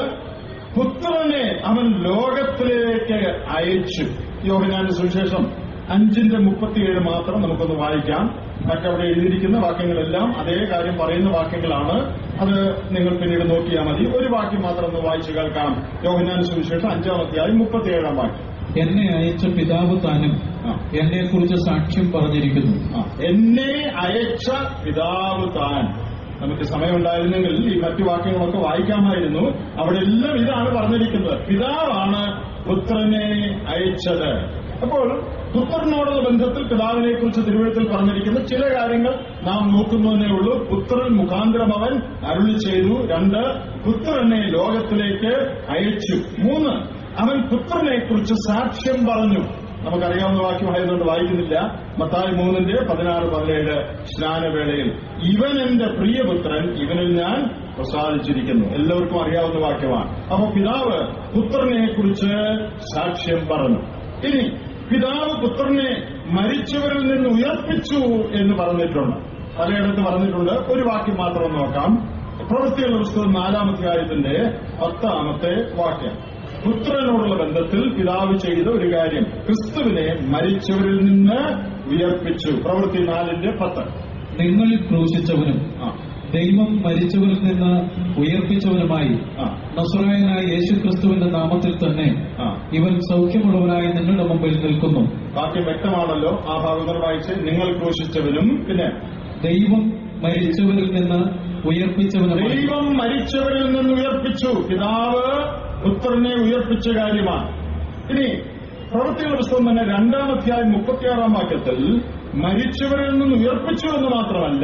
A: പുത്രനെ അവൻ ലോകത്തിലേക്ക് അയച്ചു യോഹനാന്റെ സുവിശേഷം അഞ്ചിന്റെ മുപ്പത്തിയേഴ് മാത്രം നമുക്കൊന്ന് വായിക്കാം മറ്റവിടെ എഴുതിയിരിക്കുന്ന വാക്യങ്ങളെല്ലാം അതേ കാര്യം പറയുന്ന വാക്യങ്ങളാണ് അത് നിങ്ങൾ പിന്നീട് നോക്കിയാൽ മതി ഒരു വാക്യം മാത്രം ഒന്ന് വായിച്ചു കേൾക്കാം യോഹനാന്റെ സുവിശേഷം അഞ്ചാമത്തെയായി മുപ്പത്തിയേഴാം വാക്യം
B: എന്നെ അയച്ച പിതാവ് താനും
A: ആ.
B: എന്നെ കുറിച്ച് സാക്ഷ്യം പറഞ്ഞിരിക്കുന്നു
A: ആ, എന്നെ അയച്ച പിതാവ് താൻ നമുക്ക് സമയമുണ്ടായിരുന്നെങ്കിൽ ഈ മറ്റു വാക്യങ്ങളൊക്കെ വായിക്കാമായിരുന്നു അവിടെ എല്ലാം ഇതാണ് പറഞ്ഞിരിക്കുന്നത് പിതാവാണ് പുത്രനെ അയച്ചത് അപ്പോൾ പുത്രനോടുള്ള ബന്ധത്തിൽ പിതാവിനെ കുറിച്ച് തിരുവഴുത്തിൽ പറഞ്ഞിരിക്കുന്ന ചില കാര്യങ്ങൾ നാം നോക്കുന്നതേ ഉള്ളൂ പുത്രൻ മുഖാന്തരം അവൻ അരുളി ചെയ്തു രണ്ട് പുത്രനെ ലോകത്തിലേക്ക് അയച്ചു മൂന്ന് അവൻ പുത്രനെ കുറിച്ച് സാക്ഷ്യം പറഞ്ഞു നമുക്കറിയാവുന്ന വാക്യമായതുകൊണ്ട് വായിക്കുന്നില്ല മത്തായി മൂന്നിന്റെ പതിനാറ് പതിനേഴ് സ്നാനവേളയിൽ ഇവൻ എന്റെ പ്രിയപുത്രൻ ഇവനിൽ ഞാൻ പ്രസാദിച്ചിരിക്കുന്നു എല്ലാവർക്കും അറിയാവുന്ന വാക്യമാണ് അപ്പൊ പിതാവ് പുത്രനെ കുറിച്ച് സാക്ഷ്യം പറഞ്ഞു ഇനി പിതാവ് പുത്രനെ മരിച്ചവരിൽ നിന്ന് ഉയർപ്പിച്ചു എന്ന് പറഞ്ഞിട്ടുണ്ട് പലയിടത്ത് പറഞ്ഞിട്ടുണ്ട് ഒരു വാക്യം മാത്രം നോക്കാം പ്രവൃത്തിയുള്ള പുസ്തകം നാലാമധ്യായത്തിന്റെ പത്താമത്തെ വാക്യം പുത്രനോടുള്ള ബന്ധത്തിൽ പിതാവ് ചെയ്ത ഒരു കാര്യം ക്രിസ്തുവിനെ മരിച്ചവരിൽ നിന്ന് ഉയർപ്പിച്ചു പ്രവൃത്തി നാലിന്റെ പത്ത്
B: നിങ്ങൾ ക്രൂശിച്ചവനും
A: ആ
B: ദൈവം മരിച്ചവരിൽ നിന്ന് ഉയർപ്പിച്ചവനുമായി
A: ആ
B: നസ്രായനായ യേശുക്രിസ്തുവിന്റെ നാമത്തിൽ തന്നെ
A: ആ
B: ഇവൻ സൗഖ്യമുള്ളവനായ നിങ്ങളുടെ മുമ്പിൽ നിൽക്കുന്നു
A: വാക്യം വ്യക്തമാണല്ലോ ആ ഭാഗങ്ങൾ വായിച്ച് നിങ്ങൾ ക്രൂശിച്ചവനും പിന്നെ
B: ദൈവം മരിച്ചവരിൽ നിന്ന് ഉയർപ്പിച്ചവനുമായി
A: ദൈവം മരിച്ചവരിൽ നിന്ന് ഉയർപ്പിച്ചു പിതാവ് പുത്രനെ ഉയർപ്പിച്ച കാര്യമാണ് ഇനി പ്രവൃത്തികളുടെ പുസ്തകം തന്നെ രണ്ടാം അധ്യായം മുപ്പത്തിയാറാം വാക്യത്തിൽ മരിച്ചവരിൽ നിന്ന് ഉയർപ്പിച്ചു എന്ന് മാത്രമല്ല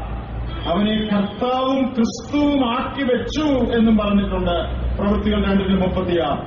A: അവനെ കർത്താവും ക്രിസ്തുവും ആക്കി വെച്ചു എന്നും പറഞ്ഞിട്ടുണ്ട് പ്രവൃത്തികൾ രണ്ടിന് മുപ്പത്തിയാറ്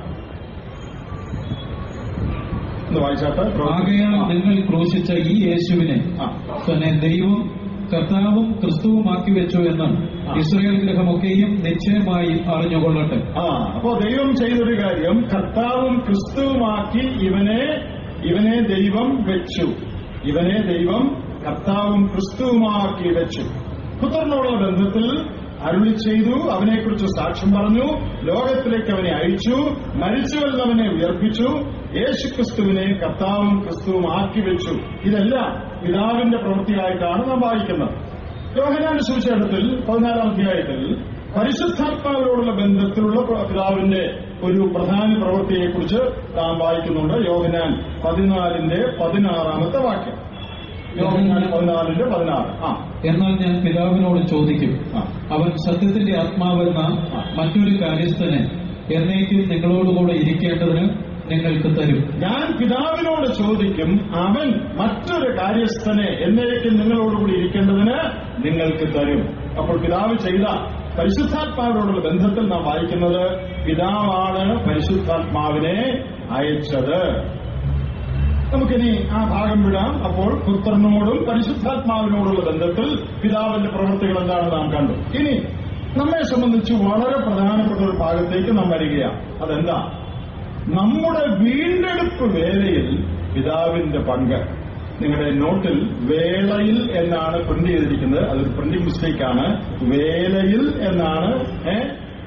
A: ഒന്ന് വായിച്ചാട്ട്
B: ആകയാൽ നിങ്ങൾ ക്രൂശിച്ച ഈ യേശുവിനെ
A: ആ
B: തന്നെ ദൈവം കർത്താവും ക്രിസ്തുവുമാക്കി വെച്ചു എന്ന് ഇസ്രായേൽ ഗ്രഹമൊക്കെയും നിശ്ചയമായി അറിഞ്ഞുകൊള്ളട്ടെ
A: ആ അപ്പോ ദൈവം ചെയ്തൊരു കാര്യം കർത്താവും ക്രിസ്തുവുമാക്കി ഇവനെ ഇവനെ ദൈവം വെച്ചു ഇവനെ ദൈവം കർത്താവും ക്രിസ്തുവുമാക്കി വെച്ചു പുത്രനോടുള്ള ബന്ധത്തിൽ അരുളി ചെയ്തു അവനെക്കുറിച്ച് സാക്ഷ്യം പറഞ്ഞു ലോകത്തിലേക്ക് അവനെ അയച്ചു മരിച്ചവരിൽ അവനെ ഉയർപ്പിച്ചു യേശു ക്രിസ്തുവിനെ കർത്താവും ക്രിസ്തുവും ആക്കി വെച്ചു ഇതെല്ലാം പിതാവിന്റെ പ്രവൃത്തിയായിട്ടാണ് നാം വായിക്കുന്നത് യോഹനാന്റെ സുവിശേഷത്തിൽ പതിനാലാം അധ്യായത്തിൽ പരിശുദ്ധാത്മാവിനോടുള്ള ബന്ധത്തിലുള്ള പിതാവിന്റെ ഒരു പ്രധാന പ്രവൃത്തിയെക്കുറിച്ച് നാം വായിക്കുന്നുണ്ട് യോഹനാൻ പതിനാലിന്റെ പതിനാറാമത്തെ വാക്യം യോഹനാൻ പതിനാലിന്റെ പതിനാറ് ആ
B: എന്നാൽ ഞാൻ പിതാവിനോട് ചോദിക്കും
A: ആ
B: അവൻ സത്യത്തിന്റെ ആത്മാവെന്ന മറ്റൊരു കാര്യസ്ഥനെ എന്നേക്കും നിങ്ങളോടുകൂടെ ഇരിക്കേണ്ടതിന് നിങ്ങൾക്ക് തരും
A: ഞാൻ പിതാവിനോട് ചോദിക്കും അവൻ മറ്റൊരു കാര്യസ്ഥനെ എന്നേക്കും നിങ്ങളോടുകൂടി ഇരിക്കേണ്ടതിന് നിങ്ങൾക്ക് തരും അപ്പോൾ പിതാവ് ചെയ്ത പരിശുദ്ധാത്മാവിനോടുള്ള ബന്ധത്തിൽ നാം വായിക്കുന്നത് പിതാവാണ് പരിശുദ്ധാത്മാവിനെ അയച്ചത് നമുക്കിനി ആ ഭാഗം വിടാം അപ്പോൾ പുത്രനോടും പരിശുദ്ധാത്മാവിനോടുള്ള ബന്ധത്തിൽ പിതാവിന്റെ പ്രവൃത്തികൾ എന്താണെന്ന് നാം കണ്ടു ഇനി നമ്മെ സംബന്ധിച്ച് വളരെ പ്രധാനപ്പെട്ട ഒരു ഭാഗത്തേക്ക് നാം വരികയാണ് അതെന്താ നമ്മുടെ വീണ്ടെടുപ്പ് വേലയിൽ പിതാവിന്റെ പങ്ക് നിങ്ങളുടെ നോട്ടിൽ വേളയിൽ എന്നാണ് പ്രിന്റ് ചെയ്തിരിക്കുന്നത് അതൊരു പ്രിന്റിംഗ് മിസ്റ്റേക്ക് ആണ് വേലയിൽ എന്നാണ് ഏ,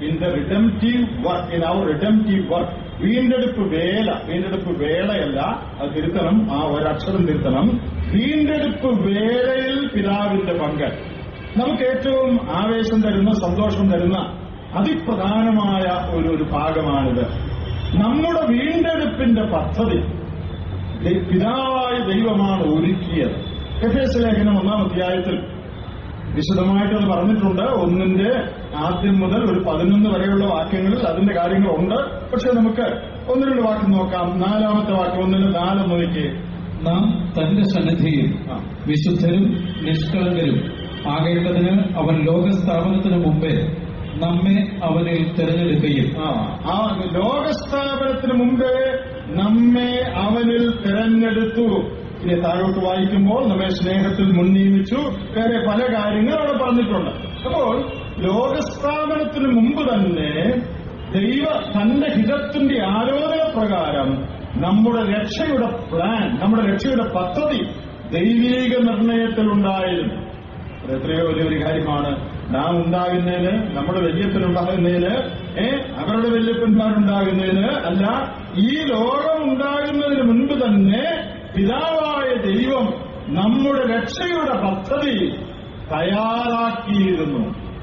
A: in the redemptive work in our redemptive work വീണ്ടെടുപ്പ് വേല വീണ്ടെടുപ്പ് വേളയല്ല അത് തിരുത്തണം ആ ഒരക്ഷരം തിരുത്തണം വീണ്ടെടുപ്പ് വേളയിൽ പിതാവിന്റെ പങ്ക് നമുക്ക് ഏറ്റവും ആവേശം തരുന്ന സന്തോഷം തരുന്ന അതിപ്രധാനമായ ഒരു ഒരു ഭാഗമാണിത് നമ്മുടെ വീണ്ടെടുപ്പിന്റെ പദ്ധതി ദൈ- പിതാവായ ദൈവമാണ് ഒരുക്കിയത് എഫ് എസ് ലേഖനം ഒന്നാം അധ്യായത്തിൽ വിശദമായിട്ട് അത് പറഞ്ഞിട്ടുണ്ട് ഒന്നിന്റെ ആദ്യം മുതൽ ഒരു പതിനൊന്ന് വരെയുള്ള വാക്യങ്ങളിൽ അതിന്റെ കാര്യങ്ങളുണ്ട് പക്ഷെ നമുക്ക് ഒന്ന് രണ്ട് വാക്യം നോക്കാം നാലാമത്തെ വാക്യം ഒന്നിന് നാലെന്ന് നോക്കി
B: നാം തന്റെ സന്നിധിയിൽ
A: ആ.
B: വിശുദ്ധരും നിഷ്കളങ്കരും ആകേണ്ടതിന് അവൻ ലോകസ്ഥാപനത്തിനു മുമ്പേ നമ്മെ അവനിൽ തിരഞ്ഞെടുക്കുകയും
A: ആ ആ ലോകസ്ഥാപനത്തിന് മുമ്പേ നമ്മെ അവനിൽ തിരഞ്ഞെടുത്തു ഇനി താഴോട്ട് വായിക്കുമ്പോൾ നമ്മെ സ്നേഹത്തിൽ മുൻനിയമിച്ചു വേറെ പല കാര്യങ്ങൾ അവിടെ പറഞ്ഞിട്ടുണ്ട് അപ്പോൾ ലോകസ്ഥാപനത്തിന് മുമ്പ് തന്നെ ദൈവ തന്റെ ഹിതത്തിന്റെ ആലോചന പ്രകാരം നമ്മുടെ രക്ഷയുടെ പ്ലാൻ നമ്മുടെ രക്ഷയുടെ പദ്ധതി ദൈവീക നിർണയത്തിലുണ്ടായിരുന്നു അത് എത്രയോ വലിയൊരു കാര്യമാണ് നാം ഉണ്ടാകുന്നതിന് നമ്മുടെ വല്യപ്പനുണ്ടാകുന്നതിന് ഏ അവരുടെ വല്യപ്പന്മാരുണ്ടാകുന്നതിന് അല്ല ഈ ലോകം ഉണ്ടാകുന്നതിന് മുൻപ് തന്നെ പിതാവായ ദൈവം നമ്മുടെ രക്ഷയുടെ പദ്ധതി തയ്യാറാക്കിയിരുന്നു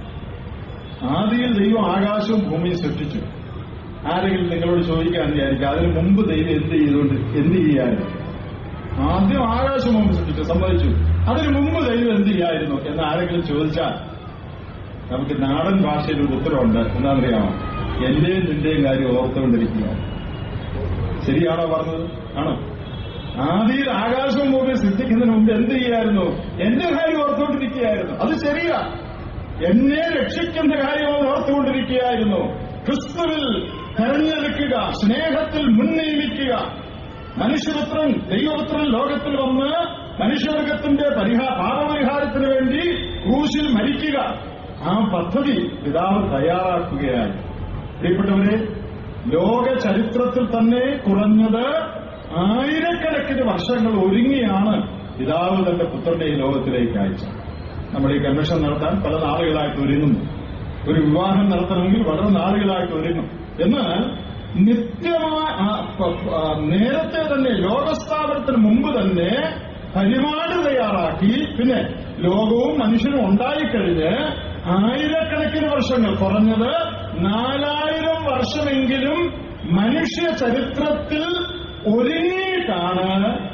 A: ആദിയിൽ ദൈവം ആകാശവും ഭൂമിയും സൃഷ്ടിച്ചു ആരെങ്കിലും നിങ്ങളോട് ചോദിക്കാൻ വിചാരിക്കുക അതിന് മുമ്പ് ദൈവം എന്ത് ചെയ്തുകൊണ്ട് എന്ത് ചെയ്യായിരുന്നു ആദ്യം ആകാശം മുമ്പ് സൃഷ്ടിച്ചു സമ്മതിച്ചു അതിനു മുമ്പ് ദൈവം എന്ത് ചെയ്യായിരുന്നു എന്ന് ആരെങ്കിലും ചോദിച്ചാൽ നമുക്ക് നാടൻ ഭാഷയിൽ ഒരു ഉത്തരവുണ്ട് എന്താണെന്നറിയാമോ എന്റെയും നിന്റെയും കാര്യം ഓർത്തുകൊണ്ടിരിക്കുക ശരിയാണോ പറഞ്ഞത് ആണോ ആദിയിൽ ആകാശവും ഭൂമി സൃഷ്ടിക്കുന്നതിന് മുമ്പ് എന്ത് ചെയ്യായിരുന്നു എന്റെ കാര്യം ഓർത്തുകൊണ്ടിരിക്കുകയായിരുന്നു അത് ശരിയാ എന്നെ രക്ഷിക്കുന്ന കാര്യം അവൻ ഓർത്തുകൊണ്ടിരിക്കുകയായിരുന്നു ക്രിസ്തുവിൽ തെരഞ്ഞെടുക്കുക സ്നേഹത്തിൽ മുൻനിയമിക്കുക മനുഷ്യപുത്രൻ ദൈവപുത്രൻ ലോകത്തിൽ വന്ന് മനുഷ്യവർഗത്തിന്റെ പരിഹാ പാപപരിഹാരത്തിന് വേണ്ടി ക്രൂശിൽ മരിക്കുക ആ പദ്ധതി പിതാവ് തയ്യാറാക്കുകയായി പ്രിയപ്പെട്ടവരെ ലോക ചരിത്രത്തിൽ തന്നെ കുറഞ്ഞത് ആയിരക്കണക്കിന് വർഷങ്ങൾ ഒരുങ്ങിയാണ് പിതാവ് തന്റെ പുത്രനെ ഈ ലോകത്തിലേക്ക് അയച്ചത് നമ്മുടെ ഈ കൺവെൻഷൻ നടത്താൻ പല നാളുകളായിട്ട് ഒരുങ്ങുന്നു ഒരു വിവാഹം നടത്തണമെങ്കിൽ വളരെ നാളുകളായിട്ട് ഒരുങ്ങും എന്നാൽ നിത്യമായ ആ, പ- പ- ആ, നേരത്തെ തന്നെ ലോകസ്ഥാപനത്തിന് മുമ്പ് തന്നെ പരിപാടി തയ്യാറാക്കി പിന്നെ ലോകവും മനുഷ്യനും ഉണ്ടായിക്കഴിഞ്ഞ് ആയിരക്കണക്കിന് വർഷങ്ങൾ കുറഞ്ഞത് നാലായിരം വർഷമെങ്കിലും മനുഷ്യ ചരിത്രത്തിൽ ഒരുങ്ങിയിട്ടാണ്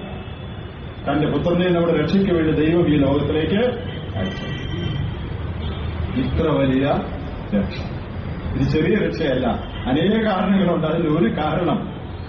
A: തന്റെ പുത്രനെ നമ്മുടെ രക്ഷയ്ക്ക് വേണ്ടി ദൈവം ഈ ലോകത്തിലേക്ക് അയച്ചത് ഇത്ര വലിയ രക്ഷ ഇത് ചെറിയ രക്ഷയല്ല അനേക കാരണങ്ങളുണ്ട് അതിന് ഒരു കാരണം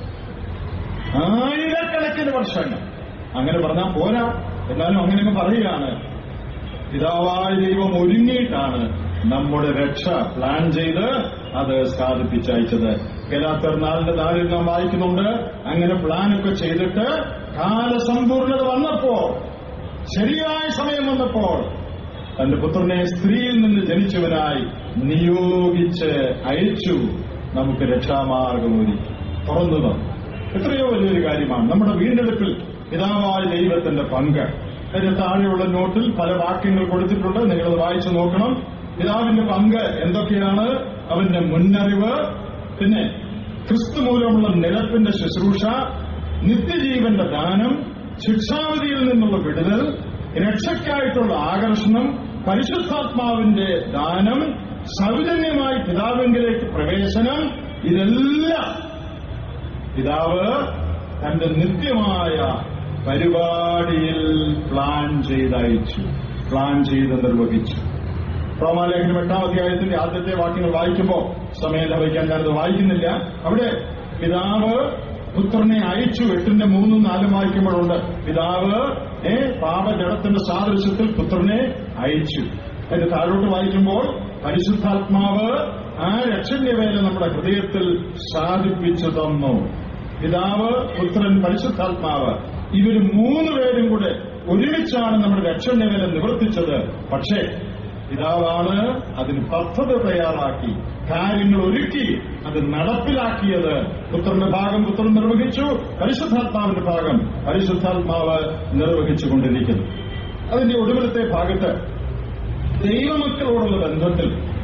A: ആയിരക്കണക്കിന് വർഷങ്ങൾ അങ്ങനെ പറഞ്ഞാൽ പോരാ എന്നാലും അങ്ങനെയൊക്കെ പറയുകയാണ് പിതാവായ ദൈവം ഒരുങ്ങിയിട്ടാണ് നമ്മുടെ രക്ഷ പ്ലാൻ ചെയ്ത് അത് സാധിപ്പിച്ചയച്ചത് ഗലാത്തർ നാലിന്റെ നാലിൽ നാം വായിക്കുന്നുണ്ട് അങ്ങനെ പ്ലാനൊക്കെ ചെയ്തിട്ട് കാലസമ്പൂർണത വന്നപ്പോൾ ശരിയായ സമയം വന്നപ്പോൾ തന്റെ പുത്രനെ സ്ത്രീയിൽ നിന്ന് ജനിച്ചവനായി നിയോഗിച്ച് അയച്ചു നമുക്ക് രക്ഷാമാർഗം ഒരുക്കി തുറന്നു തന്നു എത്രയോ വലിയൊരു കാര്യമാണ് നമ്മുടെ വീണ്ടെടുപ്പിൽ പിതാവായ ദൈവത്തിന്റെ പങ്ക് അതിന്റെ താഴെയുള്ള നോട്ടിൽ പല വാക്യങ്ങൾ കൊടുത്തിട്ടുണ്ട് നിങ്ങളത് വായിച്ചു നോക്കണം പിതാവിന്റെ പങ്ക് എന്തൊക്കെയാണ് അവന്റെ മുന്നറിവ് പിന്നെ ക്രിസ്തു മൂലമുള്ള നിലപ്പിന്റെ ശുശ്രൂഷ നിത്യജീവന്റെ ദാനം ശിക്ഷാവിധിയിൽ നിന്നുള്ള വിടുതൽ രക്ഷയ്ക്കായിട്ടുള്ള ആകർഷണം പരിശുദ്ധാത്മാവിന്റെ ദാനം സൗജന്യമായി പിതാവിങ്കിലേക്ക് പ്രവേശനം ഇതെല്ലാം പിതാവ് തന്റെ നിത്യമായ പരിപാടിയിൽ പ്ലാൻ ചെയ്തയച്ചു പ്ലാൻ ചെയ്ത് നിർവഹിച്ചു റോമാലേഖനം എട്ടാം അധ്യായത്തിന്റെ ആദ്യത്തെ വാക്യങ്ങൾ വായിക്കുമ്പോൾ സമയം ലഭിക്കാൻ ഞാനത് വായിക്കുന്നില്ല അവിടെ പിതാവ് പുത്രനെ അയച്ചു എട്ടിന്റെ മൂന്നും നാലും വായിക്കുമ്പോഴുണ്ട് പിതാവ് ഏ പാപജടത്തിന്റെ സാദൃശ്യത്തിൽ പുത്രനെ അയച്ചു അതിന്റെ താഴോട്ട് വായിക്കുമ്പോൾ പരിശുദ്ധാത്മാവ് ആ രക്ഷന്റെ വേല നമ്മുടെ ഹൃദയത്തിൽ സാധിപ്പിച്ചു തന്നു പിതാവ് പുത്രൻ പരിശുദ്ധാത്മാവ് ഇവര് മൂന്ന് പേരും കൂടെ ഒരുമിച്ചാണ് നമ്മുടെ രക്ഷന്റെ വേല നിവർത്തിച്ചത് പക്ഷേ പിതാവാണ് അതിന് പദ്ധതി തയ്യാറാക്കി കാര്യങ്ങൾ ഒരുക്കി അത് നടപ്പിലാക്കിയത് പുത്രന്റെ ഭാഗം പുത്രൻ നിർവഹിച്ചു പരിശുദ്ധാത്മാവിന്റെ ഭാഗം പരിശുദ്ധാത്മാവ് നിർവഹിച്ചുകൊണ്ടിരിക്കുന്നു അതിന്റെ ഒടുവിലത്തെ ഭാഗത്ത് ദൈവമക്കളോടുള്ള ബന്ധത്തിൽ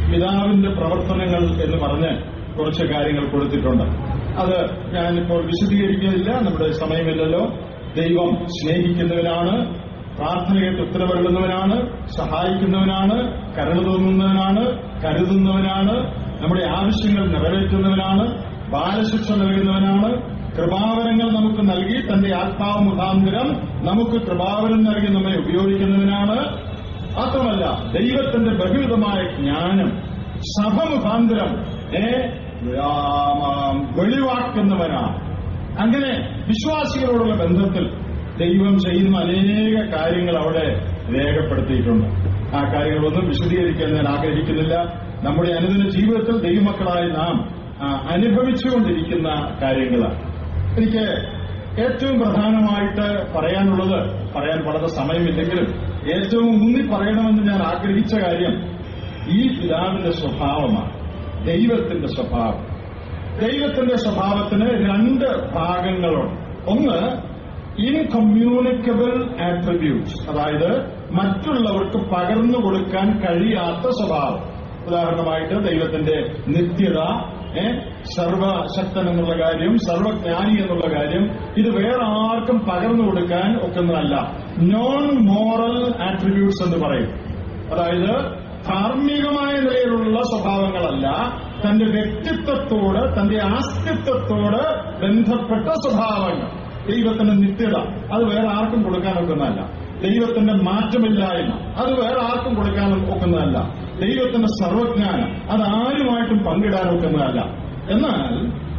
A: പിതാവിന്റെ പ്രവർത്തനങ്ങൾ എന്ന് പറഞ്ഞ് കുറച്ച് കാര്യങ്ങൾ കൊടുത്തിട്ടുണ്ട് അത് ഞാനിപ്പോൾ വിശദീകരിക്കുന്നില്ല നമ്മുടെ സമയമില്ലല്ലോ ദൈവം സ്നേഹിക്കുന്നവനാണ് പ്രാർത്ഥനയ്ക്ക് ഉത്തരവരുളുന്നവനാണ് സഹായിക്കുന്നവനാണ് കരുണ തോന്നുന്നവനാണ് കരുതുന്നവനാണ് നമ്മുടെ ആവശ്യങ്ങൾ നിറവേറ്റുന്നവനാണ് ബാലശിക്ഷ നൽകുന്നവനാണ് കൃപാവരങ്ങൾ നമുക്ക് നൽകി തന്റെ ആത്മാവ് മുഖാന്തരം നമുക്ക് കൃപാവരം നൽകി നമ്മെ ഉപയോഗിക്കുന്നവനാണ് മാത്രമല്ല ദൈവത്തിന്റെ ബഹുവിധമായ ജ്ഞാനം സഭ മുഖാന്തരം ഏ, ആ, ആ, വെളിവാക്കുന്നവനാണ് അങ്ങനെ വിശ്വാസികളോടുള്ള ബന്ധത്തിൽ ദൈവം ചെയ്യുന്ന അനേക കാര്യങ്ങൾ അവിടെ രേഖപ്പെടുത്തിയിട്ടുണ്ട് ആ കാര്യങ്ങളൊന്നും വിശദീകരിക്കാൻ ഞാൻ ആഗ്രഹിക്കുന്നില്ല നമ്മുടെ അനുദിന ജീവിതത്തിൽ ദൈവമക്കളായി നാം ആ, അനുഭവിച്ചുകൊണ്ടിരിക്കുന്ന കാര്യങ്ങളാണ് എനിക്ക് ഏറ്റവും പ്രധാനമായിട്ട് പറയാനുള്ളത് പറയാൻ വളരെ സമയമില്ലെങ്കിലും ഏറ്റവും ഊന്നി പറയണമെന്ന് ഞാൻ ആഗ്രഹിച്ച കാര്യം ഈ പിതാവിന്റെ സ്വഭാവമാണ് ദൈവത്തിന്റെ സ്വഭാവം ദൈവത്തിന്റെ സ്വഭാവത്തിന് രണ്ട് ഭാഗങ്ങളുണ്ട് ഒന്ന് ഇൻകമ്മ്യൂണിക്കബിൾ ആട്രിബ്യൂട്ട്സ് അതായത് മറ്റുള്ളവർക്ക് പകർന്നു കൊടുക്കാൻ കഴിയാത്ത സ്വഭാവം ഉദാഹരണമായിട്ട് ദൈവത്തിന്റെ നിത്യത ഏ, സർവശക്തൻ എന്നുള്ള കാര്യം സർവജ്ഞാനി എന്നുള്ള കാര്യം ഇത് വേറെ ആർക്കും പകർന്നു കൊടുക്കാൻ ഒക്കുന്നതല്ല നോൺ മോറൽ ആട്രിബ്യൂട്ട്സ് എന്ന് പറയും അതായത് ധാർമ്മികമായ നിലയിലുള്ള സ്വഭാവങ്ങളല്ല തന്റെ വ്യക്തിത്വത്തോട് തന്റെ ആസ്തിത്വത്തോട് ബന്ധപ്പെട്ട സ്വഭാവങ്ങൾ ദൈവത്തിന്റെ നിത്യത അത് വേറെ ആർക്കും കൊടുക്കാൻ ഒക്കുന്നതല്ല ദൈവത്തിന്റെ മാറ്റമില്ലായ്മ അത് വേറെ ആർക്കും കൊടുക്കാൻ ഒക്കുന്നതല്ല ദൈവത്തിന്റെ സർവജ്ഞാനം അത് ആരുമായിട്ടും പങ്കിടാൻ ഒക്കുന്നതല്ല എന്നാൽ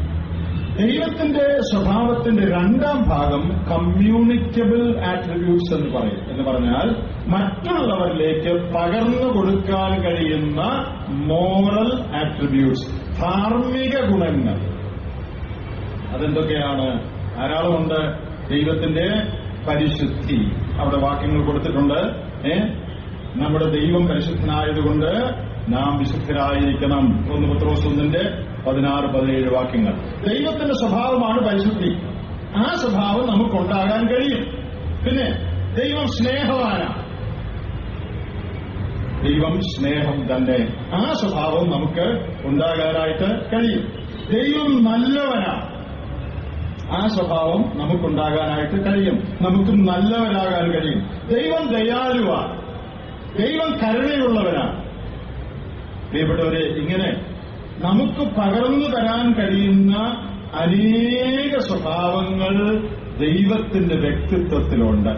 A: ദൈവത്തിന്റെ സ്വഭാവത്തിന്റെ രണ്ടാം ഭാഗം കമ്മ്യൂണിക്കബിൾ ആട്രിബ്യൂട്ട്സ് എന്ന് പറയും എന്ന് പറഞ്ഞാൽ മറ്റുള്ളവരിലേക്ക് പകർന്നു കൊടുക്കാൻ കഴിയുന്ന മോറൽ ആട്രിബ്യൂട്ട്സ് ധാർമ്മിക ഗുണങ്ങൾ അതെന്തൊക്കെയാണ് ധാരാളമുണ്ട് ദൈവത്തിന്റെ പരിശുദ്ധി അവിടെ വാക്യങ്ങൾ കൊടുത്തിട്ടുണ്ട് ഏ നമ്മുടെ ദൈവം പരിശുദ്ധനായതുകൊണ്ട് നാം വിശുദ്ധരായിരിക്കണം ഒന്ന് പത്രോസ് ഒന്നിന്റെ പതിനാറ് പതിനേഴ് വാക്യങ്ങൾ ദൈവത്തിന്റെ സ്വഭാവമാണ് പരിശുദ്ധി ആ സ്വഭാവം നമുക്കുണ്ടാകാൻ കഴിയും പിന്നെ ദൈവം സ്നേഹവാനാണ് ദൈവം സ്നേഹം തന്നെ ആ സ്വഭാവം നമുക്ക് ഉണ്ടാകാനായിട്ട് കഴിയും ദൈവം നല്ലവനാണ് ആ സ്വഭാവം നമുക്കുണ്ടാകാനായിട്ട് കഴിയും നമുക്ക് നല്ലവരാകാൻ കഴിയും ദൈവം ദയാലുവാണ് ദൈവം കരുണയുള്ളവനാണ് പ്രിയപ്പെട്ടവരെ ഇങ്ങനെ നമുക്ക് പകർന്നു തരാൻ കഴിയുന്ന അനേക സ്വഭാവങ്ങൾ ദൈവത്തിന്റെ വ്യക്തിത്വത്തിലുണ്ട്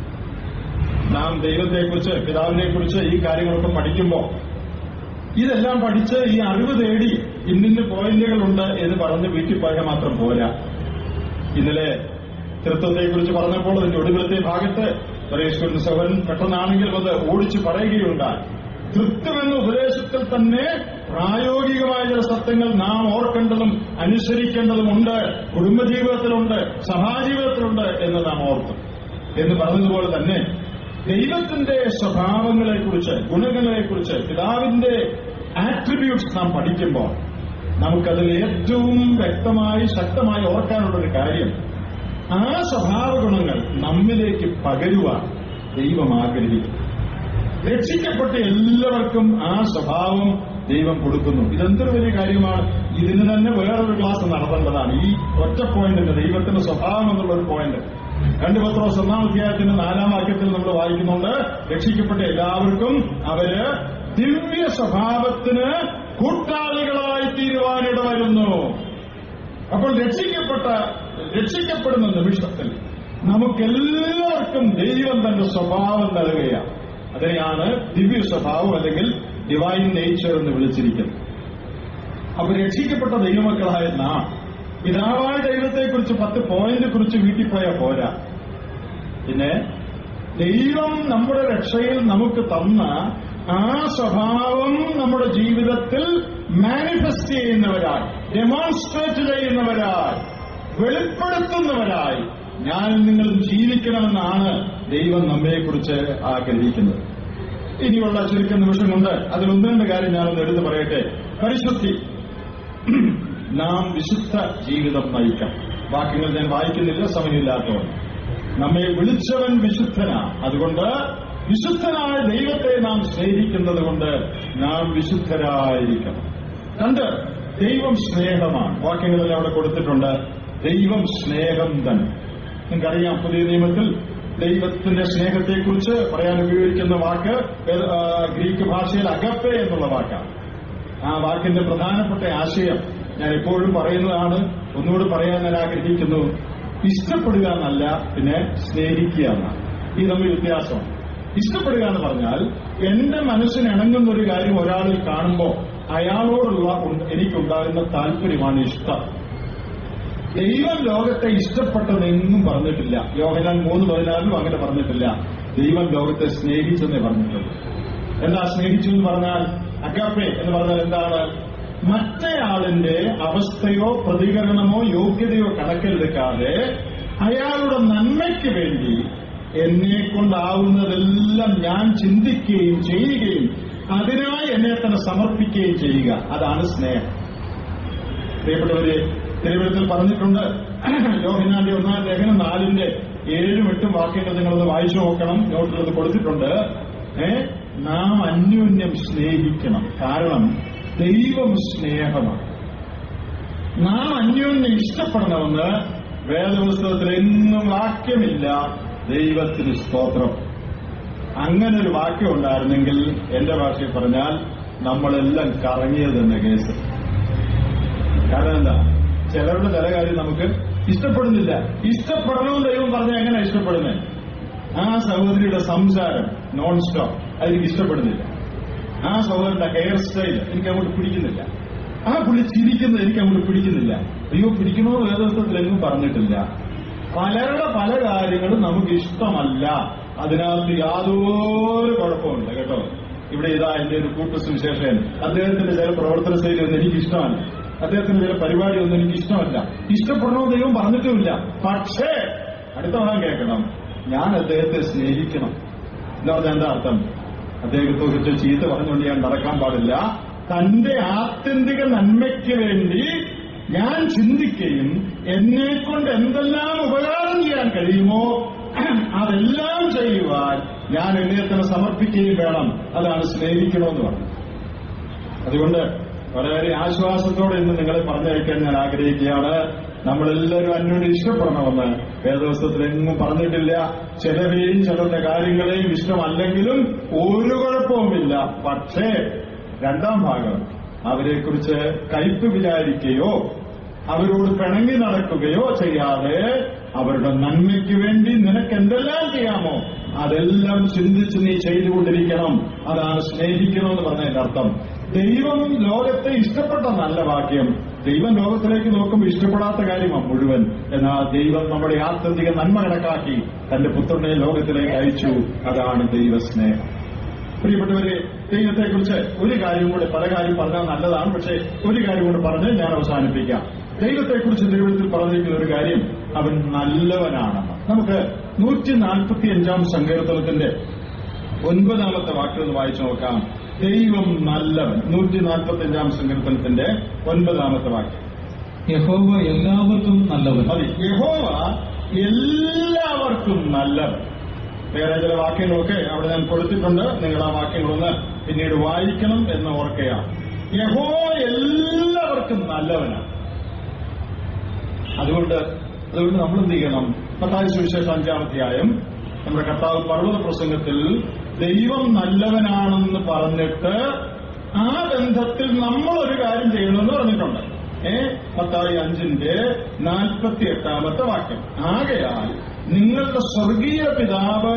A: നാം ദൈവത്തെക്കുറിച്ച് പിതാവിനെക്കുറിച്ച് ഈ കാര്യങ്ങളൊക്കെ പഠിക്കുമ്പോൾ ഇതെല്ലാം പഠിച്ച് ഈ അറിവ് തേടി ഇന്നിന്റെ പോയിന്റുകളുണ്ട് എന്ന് പറഞ്ഞ് വീട്ടിൽ പോയാൽ മാത്രം പോരാ ഇന്നലെ തൃത്വത്തെക്കുറിച്ച് പറഞ്ഞപ്പോൾ അതിന്റെ ഒടുവിലത്തെ ഭാഗത്ത് പരേശ്വരൻ സഹോദരൻ പെട്ടെന്നാണെങ്കിലും അത് ഓടിച്ചു പറയുകയുണ്ടായി തൃത്വം എന്ന ഉപദേശത്തിൽ തന്നെ പ്രായോഗികമായ ചില സത്യങ്ങൾ നാം ഓർക്കേണ്ടതും അനുസരിക്കേണ്ടതുമുണ്ട് കുടുംബജീവിതത്തിലുണ്ട് സഭാജീവിതത്തിലുണ്ട് എന്ന് നാം ഓർത്തു എന്ന് പറഞ്ഞതുപോലെ തന്നെ ദൈവത്തിന്റെ സ്വഭാവങ്ങളെക്കുറിച്ച് ഗുണങ്ങളെക്കുറിച്ച് പിതാവിന്റെ ആട്രിബ്യൂട്ട്സ് നാം പഠിക്കുമ്പോൾ നമുക്കതിൽ ഏറ്റവും വ്യക്തമായി ശക്തമായി ഓർക്കാനുള്ള ഒരു കാര്യം ആ സ്വഭാവ ഗുണങ്ങൾ നമ്മിലേക്ക് പകരുവാൻ ദൈവം ആഗ്രഹിക്കും രക്ഷിക്കപ്പെട്ട എല്ലാവർക്കും ആ സ്വഭാവം ദൈവം കൊടുക്കുന്നു ഇതെന്തൊരു വലിയ കാര്യമാണ് ഇതിന് തന്നെ വേറൊരു ക്ലാസ് നടത്തേണ്ടതാണ് ഈ ഒറ്റ പോയിന്റിന് ദൈവത്തിന്റെ സ്വഭാവം എന്നുള്ള ഒരു പോയിന്റ് രണ്ട് പത്രോസ് ഒന്നാം അധ്യായത്തിന്റെ നാലാം വാക്യത്തിൽ നമ്മൾ വായിക്കുന്നുണ്ട് രക്ഷിക്കപ്പെട്ട എല്ലാവർക്കും അവര് ദിവ്യ സ്വഭാവത്തിന് കൂട്ടാളികളായി തീരുവാനിട വരുന്നു അപ്പോൾ രക്ഷിക്കപ്പെട്ട രക്ഷിക്കപ്പെടുന്ന നിമിഷത്തിൽ നമുക്കെല്ലാവർക്കും ദൈവം തന്റെ സ്വഭാവം നൽകുകയാണ് അതിനെയാണ് ദിവ്യ സ്വഭാവം അല്ലെങ്കിൽ ഡിവൈൻ നേച്ചർ എന്ന് വിളിച്ചിരിക്കുന്നത് അപ്പൊ രക്ഷിക്കപ്പെട്ട ദൈവമക്കളായ നാം പിതാവായ ദൈവത്തെക്കുറിച്ച് പത്ത് പോയിന്റ് കുറിച്ച് വീട്ടിൽ പോയാൽ പോരാ പിന്നെ ദൈവം നമ്മുടെ രക്ഷയിൽ നമുക്ക് തന്ന ആ സ്വഭാവം നമ്മുടെ ജീവിതത്തിൽ മാനിഫെസ്റ്റ് ചെയ്യുന്നവരായി ഡെമോൺസ്ട്രേറ്റ് ചെയ്യുന്നവരായി വെളിപ്പെടുത്തുന്നവരായി ഞാൻ നിങ്ങൾ ജീവിക്കണമെന്നാണ് ദൈവം നമ്മെക്കുറിച്ച് ആഗ്രഹിക്കുന്നത് ഇനിയുള്ള ചുരുക്കം നിമിഷം കൊണ്ട് അതിൽ ഒന്ന് രണ്ട് കാര്യം ഞാനൊന്ന് എടുത്തു പറയട്ടെ പരിശുദ്ധി നാം വിശുദ്ധ ജീവിതം നയിക്കാം വാക്യങ്ങൾ ഞാൻ വായിക്കുന്നില്ല സമയമില്ലാത്തതുകൊണ്ട് നമ്മെ വിളിച്ചവൻ വിശുദ്ധനാ അതുകൊണ്ട് വിശുദ്ധനായ ദൈവത്തെ നാം സ്നേഹിക്കുന്നത് കൊണ്ട് നാം വിശുദ്ധരായിരിക്കണം രണ്ട് ദൈവം സ്നേഹമാണ് വാക്യങ്ങളിൽ അവിടെ കൊടുത്തിട്ടുണ്ട് ദൈവം സ്നേഹം തന്നെ നിങ്ങൾക്കറിയാം പുതിയ നിയമത്തിൽ ദൈവത്തിന്റെ സ്നേഹത്തെക്കുറിച്ച് പറയാൻ ഉപയോഗിക്കുന്ന വാക്ക് ഏത്, ആ, ഗ്രീക്ക് ഭാഷയിൽ അഗപ്പെ എന്നുള്ള വാക്കാണ് ആ വാക്കിന്റെ പ്രധാനപ്പെട്ട ആശയം ഞാൻ എപ്പോഴും പറയുന്നതാണ് ഒന്നുകൂടി പറയാൻ ഞാൻ ആഗ്രഹിക്കുന്നു ഇഷ്ടപ്പെടുക എന്നല്ല പിന്നെ സ്നേഹിക്കുക എന്നാണ് ഈ തമ്മിൽ വ്യത്യാസമാണ് ഇഷ്ടപ്പെടുക എന്ന് പറഞ്ഞാൽ എന്റെ മനസ്സിന് ഇണങ്ങുന്ന ഒരു കാര്യം ഒരാളിൽ കാണുമ്പോൾ അയാളോടുള്ള ഉ- എനിക്കുണ്ടാകുന്ന താല്പര്യമാണ് ഇഷ്ടം ദൈവം ലോകത്തെ ഇഷ്ടപ്പെട്ടതെന്നും പറഞ്ഞിട്ടില്ല യോഹനാൻ മൂന്ന് പതിനാറിലും അങ്ങനെ പറഞ്ഞിട്ടില്ല ദൈവം ലോകത്തെ സ്നേഹിച്ചെന്നേ പറഞ്ഞിട്ടുള്ളൂ എന്താ സ്നേഹിച്ചു എന്ന് പറഞ്ഞാൽ അഗാപ്പെ എന്ന് പറഞ്ഞാൽ എന്താണ് മറ്റേയാളിന്റെ അവസ്ഥയോ പ്രതികരണമോ യോഗ്യതയോ കണക്കിലെടുക്കാതെ അയാളുടെ നന്മയ്ക്ക് വേണ്ടി എന്നെ കൊണ്ടാവുന്നതെല്ലാം ഞാൻ ചിന്തിക്കുകയും ചെയ്യുകയും അതിനായി എന്നെ തന്നെ സമർപ്പിക്കുകയും ചെയ്യുക അതാണ് സ്നേഹം പ്രിയപ്പെട്ടവര് തിരുവനന്തപുരത്തിൽ പറഞ്ഞിട്ടുണ്ട് യോഹനാന്റെ ഒന്നാം ലേഖനം നാലിന്റെ ഏഴും എട്ടും വാക്യങ്ങൾ നിങ്ങളത് വായിച്ചു നോക്കണം നോട്ടിലത് കൊടുത്തിട്ടുണ്ട് ഏ നാം അന്യോന്യം സ്നേഹിക്കണം കാരണം ദൈവം സ്നേഹമാണ് നാം അന്യോന്യം ഇഷ്ടപ്പെടണമെന്ന് വേദപുസ്തകത്തിൽ എന്നും വാക്യമില്ല ദൈവത്തിന് സ്തോത്രം അങ്ങനെ ഒരു വാക്യം ഉണ്ടായിരുന്നെങ്കിൽ എന്റെ ഭാഷയിൽ പറഞ്ഞാൽ നമ്മളെല്ലാം കറങ്ങിയത് തന്നെ കേസ് കാരണം എന്താ ചിലരുടെ ചില കാര്യം നമുക്ക് ഇഷ്ടപ്പെടുന്നില്ല ഇഷ്ടപ്പെടണമെന്ന് ദൈവം പറഞ്ഞാൽ എങ്ങനെ ഇഷ്ടപ്പെടുന്നത് ആ സഹോദരിയുടെ സംസാരം നോൺ സ്റ്റോപ്പ് അതെനിക്ക് ഇഷ്ടപ്പെടുന്നില്ല ആ സഹോദരന്റെ ഹെയർ സ്റ്റൈൽ എനിക്ക് അങ്ങോട്ട് പിടിക്കുന്നില്ല ആ പുള്ളി ചിരിക്കുന്നത് എനിക്ക് അങ്ങോട്ട് പിടിക്കുന്നില്ല അയ്യോ പിടിക്കണമെന്ന് വേദോത്വത്തിൽ എങ്ങും പറഞ്ഞിട്ടില്ല പലരുടെ പല കാര്യങ്ങളും നമുക്ക് ഇഷ്ടമല്ല അതിനകത്ത് യാതൊരു കുഴപ്പമില്ല കേട്ടോ ഇവിടെ ഇതാ എന്റെ ഒരു കൂട്ടു സുവിശേഷൻ അദ്ദേഹത്തിന്റെ ചില പ്രവർത്തന ശൈലി ഒന്നും എനിക്ക് ഇഷ്ടമല്ല അദ്ദേഹത്തിന്റെ ചില പരിപാടി ഒന്നും എനിക്ക് ഇഷ്ടമല്ല ഇഷ്ടപ്പെടണമെന്ന് ദൈവം പറഞ്ഞിട്ടുമില്ല പക്ഷേ അടുത്ത ഭാഗം കേൾക്കണം ഞാൻ അദ്ദേഹത്തെ സ്നേഹിക്കണം എന്ന് പറഞ്ഞാൽ എന്താ അർത്ഥം അദ്ദേഹത്തെ കുറിച്ച് ചീത്ത പറഞ്ഞുകൊണ്ട് ഞാൻ നടക്കാൻ പാടില്ല തന്റെ ആത്യന്തിക നന്മയ്ക്ക് വേണ്ടി ഞാൻ ചിന്തിക്കുകയും എന്നെ കൊണ്ട് എന്തെല്ലാം ഉപകാരം ചെയ്യാൻ കഴിയുമോ അതെല്ലാം ചെയ്യുവാൻ ഞാൻ എന്നെ തന്നെ സമർപ്പിക്കുകയും വേണം അതാണ് സ്നേഹിക്കണമെന്ന് പറഞ്ഞു അതുകൊണ്ട് വളരെ ആശ്വാസത്തോടെ ഇന്ന് നിങ്ങളെ പറഞ്ഞയക്കാൻ ഞാൻ ആഗ്രഹിക്കുകയാണ് നമ്മളെല്ലാവരും അന്യോന്യം ഇഷ്ടപ്പെടണമെന്ന് വേദവസ്തത്തിൽ എങ്ങും പറഞ്ഞിട്ടില്ല ചിലരെയും ചിലരുടെ കാര്യങ്ങളെയും ഇഷ്ടമല്ലെങ്കിലും ഒരു കുഴപ്പവുമില്ല പക്ഷേ രണ്ടാം ഭാഗം അവരെക്കുറിച്ച് കയ്പ് വിചാരിക്കുകയോ അവരോട് പിണങ്ങി നടക്കുകയോ ചെയ്യാതെ അവരുടെ നന്മയ്ക്ക് വേണ്ടി നിനക്ക് എന്തെല്ലാം ചെയ്യാമോ അതെല്ലാം ചിന്തിച്ച് നീ ചെയ്തുകൊണ്ടിരിക്കണം അതാണ് സ്നേഹിക്കണമെന്ന് പറഞ്ഞതിന്റെ അർത്ഥം ദൈവം ലോകത്തെ ഇഷ്ടപ്പെട്ട നല്ല വാക്യം ദൈവം ലോകത്തിലേക്ക് നോക്കുമ്പോൾ ഇഷ്ടപ്പെടാത്ത കാര്യമാണ് മുഴുവൻ എന്നാൽ ദൈവം നമ്മുടെ ആത്യന്തിക നന്മ കണക്കാക്കി തന്റെ പുത്രനെ ലോകത്തിലേക്ക് അയച്ചു അതാണ് ദൈവസ്നേഹം പ്രിയപ്പെട്ടവരെ ദൈവത്തെക്കുറിച്ച് ഒരു കാര്യം കൂടെ പല കാര്യം പറഞ്ഞാൽ നല്ലതാണ് പക്ഷേ ഒരു കാര്യം കൂടെ പറഞ്ഞ് ഞാൻ അവസാനിപ്പിക്കാം ദൈവത്തെക്കുറിച്ച് ദൈവത്തിൽ പറഞ്ഞിരിക്കുന്ന ഒരു കാര്യം അവൻ നല്ലവനാണെന്ന് നമുക്ക് നൂറ്റി നാൽപ്പത്തി അഞ്ചാം സങ്കീർത്തനത്തിന്റെ ഒൻപതാമത്തെ വാക്കുകൾ ഒന്ന് വായിച്ചു നോക്കാം ദൈവം നല്ലവൻ നൂറ്റി നാൽപ്പത്തി അഞ്ചാം സങ്കീർത്തനത്തിന്റെ ഒൻപതാമത്തെ വാക്യം
B: യഹോവ എല്ലാവർക്കും നല്ലവൻ
A: മതി യഹോവ എല്ലാവർക്കും നല്ലവൻ വേറെ ചില വാക്യങ്ങളൊക്കെ അവിടെ ഞാൻ കൊടുത്തിട്ടുണ്ട് നിങ്ങൾ ആ വാക്യങ്ങളൊന്ന് പിന്നീട് വായിക്കണം എന്ന് ഓർക്കുകയാണ് യഹോ എല്ലാവർക്കും നല്ലവനാണ് അതുകൊണ്ട് അതുകൊണ്ട് നമ്മൾ എന്ത് ചെയ്യണം പത്തായ സുവിശേഷം അഞ്ചാമധ്യായം നമ്മുടെ കർത്താവ് പർവ്വത പ്രസംഗത്തിൽ ദൈവം നല്ലവനാണെന്ന് പറഞ്ഞിട്ട് ആ ബന്ധത്തിൽ നമ്മൾ ഒരു കാര്യം ചെയ്യണമെന്ന് പറഞ്ഞിട്ടുണ്ട് ഏ പത്തായി അഞ്ചിന്റെ നാൽപ്പത്തി എട്ടാമത്തെ വാക്യം ആകയാൽ നിങ്ങളുടെ സ്വർഗീയ പിതാവ്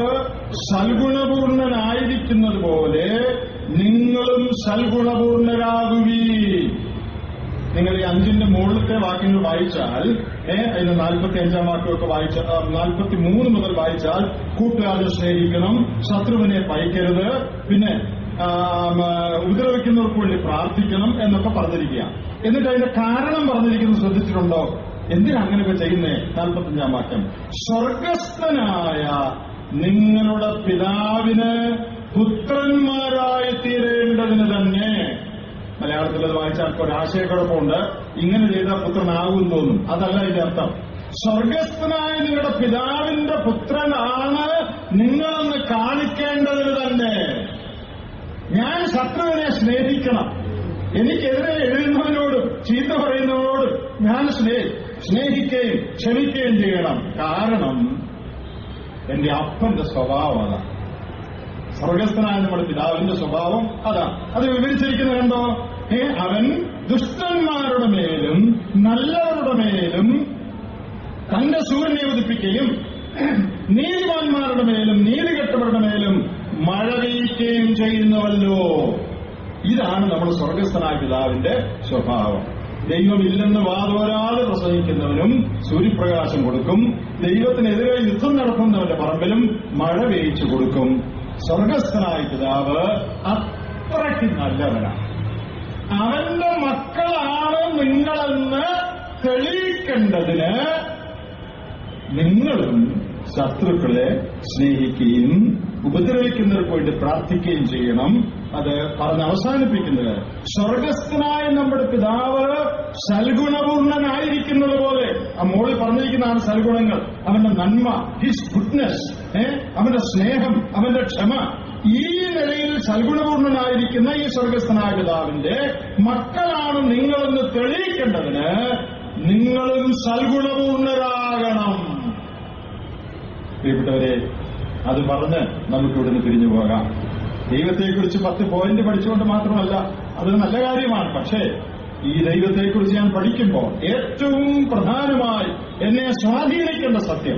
A: സൽഗുണപൂർണനായിരിക്കുന്നത് പോലെ നിങ്ങളും സൽഗുണപൂർണരാകുവീ നിങ്ങൾ ഈ അഞ്ചിന്റെ മുകളിലത്തെ വാക്യങ്ങൾ വായിച്ചാൽ ഏഹ് അതിന് നാൽപ്പത്തി അഞ്ചാം വാക്യമൊക്കെ വായിച്ച നാൽപ്പത്തി മൂന്ന് മുതൽ വായിച്ചാൽ കൂട്ടുകാരെ സ്നേഹിക്കണം ശത്രുവിനെ പയക്കരുത് പിന്നെ ആ, മ, ഉപദ്രവിക്കുന്നവർക്ക് വേണ്ടി പ്രാർത്ഥിക്കണം എന്നൊക്കെ പറഞ്ഞിരിക്കുക എന്നിട്ട് അതിന്റെ കാരണം പറഞ്ഞിരിക്കുന്നത് ശ്രദ്ധിച്ചിട്ടുണ്ടോ എന്തിനാ അങ്ങനെയൊക്കെ ചെയ്യുന്നേ നാൽപ്പത്തഞ്ചാം വാക്യം സ്വർഗസ്ഥനായ നിങ്ങളുടെ പിതാവിന് പുത്രന്മാരായി തീരേണ്ടതിന് തന്നെ മലയാളത്തിൽ അത് വായിച്ചാൽ ഒരു ആശയക്കുഴപ്പമുണ്ട് ഇങ്ങനെ ചെയ്താൽ പുത്രനാകും തോന്നും അതല്ല ഇതിന്റെ അർത്ഥം സ്വർഗസ്ഥനായ നിങ്ങളുടെ പിതാവിന്റെ പുത്രനാണ് നിങ്ങളെന്ന് കാണിക്കേണ്ടതിന് തന്നെ ഞാൻ ശത്രുവിനെ സ്നേഹിക്കണം എനിക്കെതിരെ എഴുതുന്നവനോടും ചീത്ത പറയുന്നവനോടും ഞാൻ സ്നേ സ്നേഹിക്കുകയും ക്ഷമിക്കുകയും ചെയ്യണം കാരണം എന്റെ അപ്പന്റെ സ്വഭാവം അതാണ് സ്വർഗസ്ഥനായ നമ്മുടെ പിതാവിന്റെ സ്വഭാവം അതാണ് അത് വിവരിച്ചിരിക്കുന്നത് കണ്ടോ ഏ അവൻ ദുഷ്ടന്മാരുടെ മേലും നല്ലവരുടെ മേലും തന്റെ സൂര്യനെ ഉദിപ്പിക്കുകയും നീതിമാന്മാരുടെ മേലും നീതികെട്ടവരുടെ മേലും മഴ പെയ്യുകയും ചെയ്യുന്നുവല്ലോ ഇതാണ് നമ്മുടെ സ്വർഗസ്ഥനായ പിതാവിന്റെ സ്വഭാവം ദൈവമില്ലെന്ന് വാതോരാതെ പ്രസംഗിക്കുന്നവനും സൂര്യപ്രകാശം കൊടുക്കും ദൈവത്തിനെതിരെ യുദ്ധം നടത്തുന്നവന്റെ പറമ്പിലും മഴ പെയ്ച്ചു കൊടുക്കും സ്വർഗസ്ഥനായ പിതാവ് അത്രയ്ക്ക് നല്ലവനാണ് അവന്റെ മക്കളാണ് നിങ്ങളെന്ന് തെളിയിക്കേണ്ടതിന് നിങ്ങളും ശത്രുക്കളെ സ്നേഹിക്കുകയും ഉപദ്രവിക്കുന്നവർക്ക് വേണ്ടി പ്രാർത്ഥിക്കുകയും ചെയ്യണം അത് പറഞ്ഞ് അവസാനിപ്പിക്കുന്നത് സ്വർഗസ്ഥനായ നമ്മുടെ പിതാവ് സൽഗുണപൂർണനായിരിക്കുന്നത് പോലെ ആ മോളിൽ പറഞ്ഞിരിക്കുന്നതാണ് സൽഗുണങ്ങൾ അവന്റെ നന്മ ഹിസ് ഗുഡ്നസ് ഏ അവന്റെ സ്നേഹം അവന്റെ ക്ഷമ ഈ നിലയിൽ സൽഗുണപൂർണനായിരിക്കുന്ന ഈ സ്വർഗസ്ഥനായ പിതാവിന്റെ മക്കളാണ് നിങ്ങളെന്ന് തെളിയിക്കേണ്ടതിന് നിങ്ങളും സൽഗുണപൂർണരാകണം പ്രിയപ്പെട്ടവരെ അത് പറഞ്ഞ് നമുക്ക് ഇവിടുന്ന് പിരിഞ്ഞു പോകാം ദൈവത്തെക്കുറിച്ച് പത്ത് പോയിന്റ് പഠിച്ചുകൊണ്ട് മാത്രമല്ല അത് നല്ല കാര്യമാണ് പക്ഷേ ഈ ദൈവത്തെക്കുറിച്ച് ഞാൻ പഠിക്കുമ്പോൾ ഏറ്റവും പ്രധാനമായി എന്നെ സ്വാധീനിക്കേണ്ട സത്യം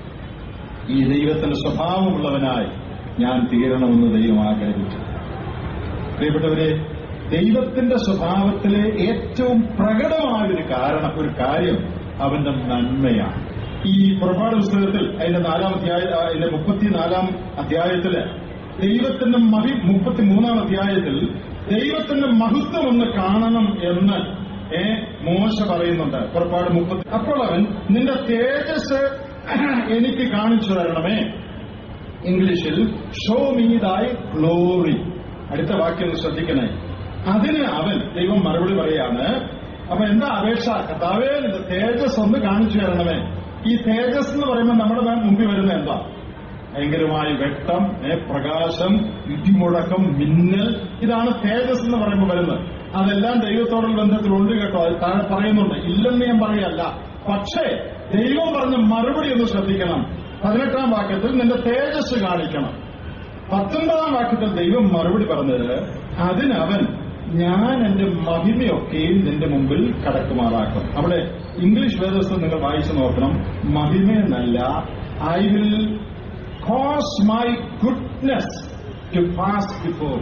A: ഈ ദൈവത്തിന്റെ സ്വഭാവമുള്ളവനായി ഞാൻ തീരണമെന്ന് ദൈവം ആഗ്രഹിച്ചു പ്രിയപ്പെട്ടവരെ ദൈവത്തിന്റെ സ്വഭാവത്തിലെ ഏറ്റവും പ്രകടമായൊരു കാരണം ഒരു കാര്യം അവന്റെ നന്മയാണ് ഈ പുറപ്പാട് പുസ്തകത്തിൽ അതിന്റെ നാലാം അധ്യായ ആ, അതിന്റെ മുപ്പത്തിനാലാം അധ്യായത്തില് ദൈവത്തിന്റെ മഹി മുപ്പത്തിമൂന്നാം അധ്യായത്തിൽ ദൈവത്തിന്റെ മഹത്വം ഒന്ന് കാണണം എന്ന് ഏ മോശ പറയുന്നുണ്ട് പുറപ്പാട് മുപ്പത്തി അപ്പോൾ അവൻ നിന്റെ തേജസ് എനിക്ക് കാണിച്ചു തരണമേ ഇംഗ്ലീഷിൽ ഷോ മീ ദൈ ഗ്ലോറി അടുത്ത വാക്യം ഒന്ന് ശ്രദ്ധിക്കണേ അതിന് അവൻ ദൈവം മറുപടി പറയാണ് അപ്പൊ എന്താ അപേക്ഷ കർത്താവേ നിന്റെ തേജസ് ഒന്ന് കാണിച്ചു തരണമേ ഈ തേജസ് എന്ന് പറയുമ്പോൾ നമ്മുടെ മുമ്പിൽ വരുന്ന എന്താ ഭയങ്കരമായ വെട്ടം ഏ, പ്രകാശം ഇടിമുഴക്കം മിന്നൽ ഇതാണ് തേജസ് എന്ന് പറയുമ്പോൾ വരുന്നത് അതെല്ലാം ദൈവത്തോടുള്ള ബന്ധത്തിലുണ്ട് കേട്ടോ അത് താഴെ പറയുന്നുണ്ട് ഇല്ലെന്ന് ഞാൻ പറയല്ല പക്ഷേ ദൈവം പറഞ്ഞ മറുപടി ഒന്ന് ശ്രദ്ധിക്കണം പതിനെട്ടാം വാക്യത്തിൽ നിന്റെ തേജസ് കാണിക്കണം പത്തൊൻപതാം വാക്യത്തിൽ ദൈവം മറുപടി പറഞ്ഞത് അതിനവൻ ഞാൻ എന്റെ മഹിമയൊക്കെയും നിന്റെ മുമ്പിൽ കടക്കുമാറാക്കും അവിടെ ഇംഗ്ലീഷ് വേദസ്ഥം നിങ്ങൾ വായിച്ചു നോക്കണം മഹിമയെന്നല്ല I will cause my goodness to pass before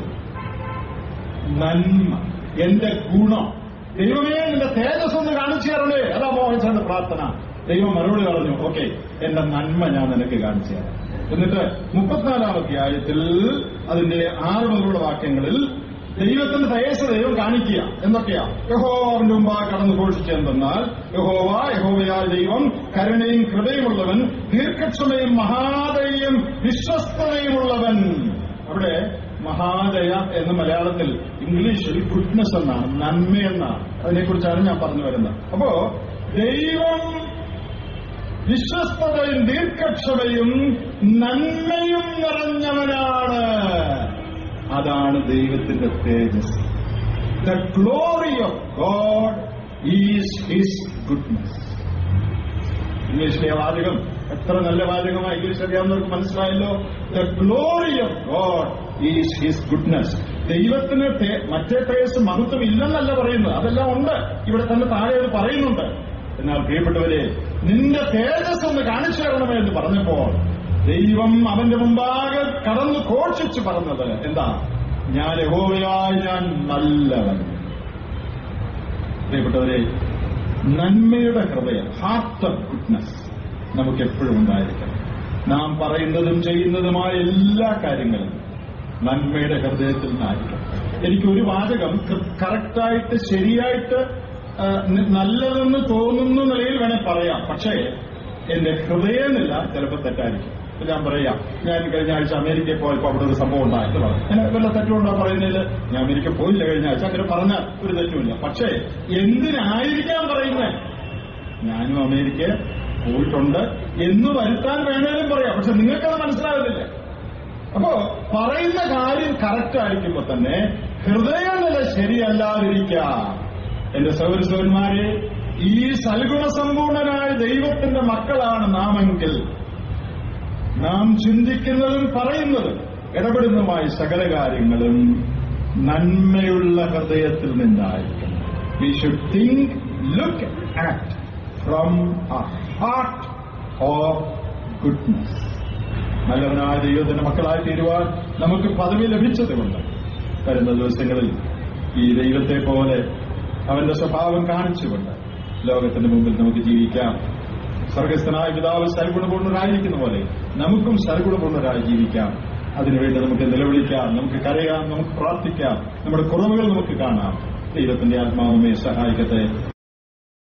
A: നന്മ എന്റെ ഗുണം ദൈവമേ നിന്റെ തേജസ് ഒന്ന് കാണിച്ചു തരണേ അതാ മോഹൻസാന്റെ പ്രാർത്ഥന ദൈവം മറുപടി പറഞ്ഞു ഓക്കെ എന്റെ നന്മ ഞാൻ നിനക്ക് കാണിച്ചു തരാം എന്നിട്ട് മുപ്പത്തിനാലാം അധ്യായത്തിൽ അതിന്റെ ആറ് മുതലുള്ള വാക്യങ്ങളിൽ ദൈവത്തിന്റെ തേജസ് ദൈവം കാണിക്കുക എന്തൊക്കെയാ യഹോവ അവന്റെ മുമ്പാകെ കടന്നു ഘോഷിച്ചെന്തെന്നാൽ യഹോവ യഹോവയായ ദൈവം കരുണയും കൃപയുമുള്ളവൻ ദീർഘക്ഷമയും മഹാദയും വിശ്വസ്തതയുമുള്ളവൻ അവിടെ മഹാദയ എന്ന് മലയാളത്തിൽ ഇംഗ്ലീഷിൽ ഗുഡ്നസ് എന്നാണ് നന്മയെന്നാണ് അതിനെക്കുറിച്ചാണ് ഞാൻ പറഞ്ഞു വരുന്നത് അപ്പോ ദൈവം വിശ്വസ്തതയും ദീർഘക്ഷമയും നന്മയും നിറഞ്ഞവനാണ് അതാണ് ദൈവത്തിന്റെ തേജസ് the glory of God is his goodness ഇംഗ്ലീഷിലെ ആ വാചകം എത്ര നല്ല വാചകമാണ് ഇംഗ്ലീഷ് അറിയാവുന്നവർക്ക് മനസ്സിലായല്ലോ the glory of God is his goodness ദൈവത്തിന് തേ- മറ്റേ തേജസ് മഹത്വം ഇല്ലെന്നല്ല പറയുന്നത് അതെല്ലാം ഉണ്ട് ഇവിടെ തന്നെ താഴെ അത് പറയുന്നുണ്ട് എന്നാൽ പ്രിയപ്പെട്ടവരെ നിന്റെ തേജസ് ഒന്ന് കാണിച്ചു തരണമേ എന്ന് പറഞ്ഞപ്പോൾ ദൈവം അവന്റെ മുമ്പാകെ കടന്നു ഘോഷിച്ചു പറഞ്ഞത് എന്താ ഞാൻ യഹോവയായി ഞാൻ നല്ലവൻ പ്രിയപ്പെട്ടവരെ നന്മയുടെ ഹൃദയം ഹാർട്ട് ഓഫ് ഗുഡ്നസ് നമുക്ക് എപ്പോഴും ഉണ്ടായിരിക്കണം നാം പറയുന്നതും ചെയ്യുന്നതുമായ എല്ലാ കാര്യങ്ങളും നന്മയുടെ ഹൃദയത്തിൽ നിന്നായിരിക്കണം എനിക്ക് ഒരു വാചകം കറക്റ്റായിട്ട് ശരിയായിട്ട് ആ, ന- നല്ലതെന്ന് തോന്നുന്ന നിലയിൽ വേണേൽ പറയാം പക്ഷേ എന്റെ ഹൃദയമെന്നില്ല ചിലപ്പോൾ തെറ്റായിരിക്കും ഇപ്പൊ ഞാൻ പറയാം ഞാൻ കഴിഞ്ഞ ആഴ്ച അമേരിക്കയിൽ പോയപ്പോൾ അവിടെ ഒരു സംഭവം ഉണ്ടായിട്ട് പറഞ്ഞു അങ്ങനെ വല്ല തെറ്റുണ്ടോ പറയുന്നതിൽ ഞാൻ അമേരിക്ക പോയില്ല കഴിഞ്ഞ ആഴ്ച അങ്ങനെ പറഞ്ഞ ഒരു തെറ്റുമില്ല പക്ഷേ എന്തിനായിരിക്കാം പറയുന്നത് ഞാനും അമേരിക്ക പോയിട്ടുണ്ട് എന്ന് വരുത്താൻ വേണേലും പറയാം പക്ഷെ നിങ്ങൾക്കത് മനസ്സിലാകുന്നില്ല അപ്പോ പറയുന്ന കാര്യം കറക്റ്റ് ആയിരിക്കുമ്പോ തന്നെ ഹൃദയനില ശരിയല്ലാതിരിക്കാം എന്റെ സൗരസവന്മാരെ ഈ സൽഗുണസമ്പൂർണനായ ദൈവത്തിന്റെ മക്കളാണ് നാമെങ്കിൽ നാം ചിന്തിക്കുന്നതും പറയുന്നതും ഇടപെടുന്നതുമായ സകല കാര്യങ്ങളും നന്മയുള്ള ഹൃദയത്തിൽ നിന്നായിരിക്കും we should think look act from a heart of goodness നല്ലവനായ ദൈവത്തിന്റെ മക്കളായി തീരുവാൻ നമുക്ക് പദവി ലഭിച്ചതുകൊണ്ട് വരുന്ന ദിവസങ്ങളിൽ ഈ ദൈവത്തെ പോലെ അവന്റെ സ്വഭാവം കാണിച്ചുകൊണ്ട് ലോകത്തിന്റെ മുമ്പിൽ നമുക്ക് ജീവിക്കാം സ്വർഗസ്ഥനായ പിതാവ് സൽഗുണപൂർണ്ണരായിരിക്കുന്ന പോലെ നമുക്കും സൽഗുണപൂർണ്ണരായി ജീവിക്കാം അതിനുവേണ്ടി നമുക്ക് നിലവിളിക്കാം നമുക്ക് കരയാം നമുക്ക് പ്രാർത്ഥിക്കാം നമ്മുടെ കുറവുകൾ നമുക്ക് കാണാം ദൈവത്തിന്റെ ആത്മാവമേ സഹായിക്കട്ടെ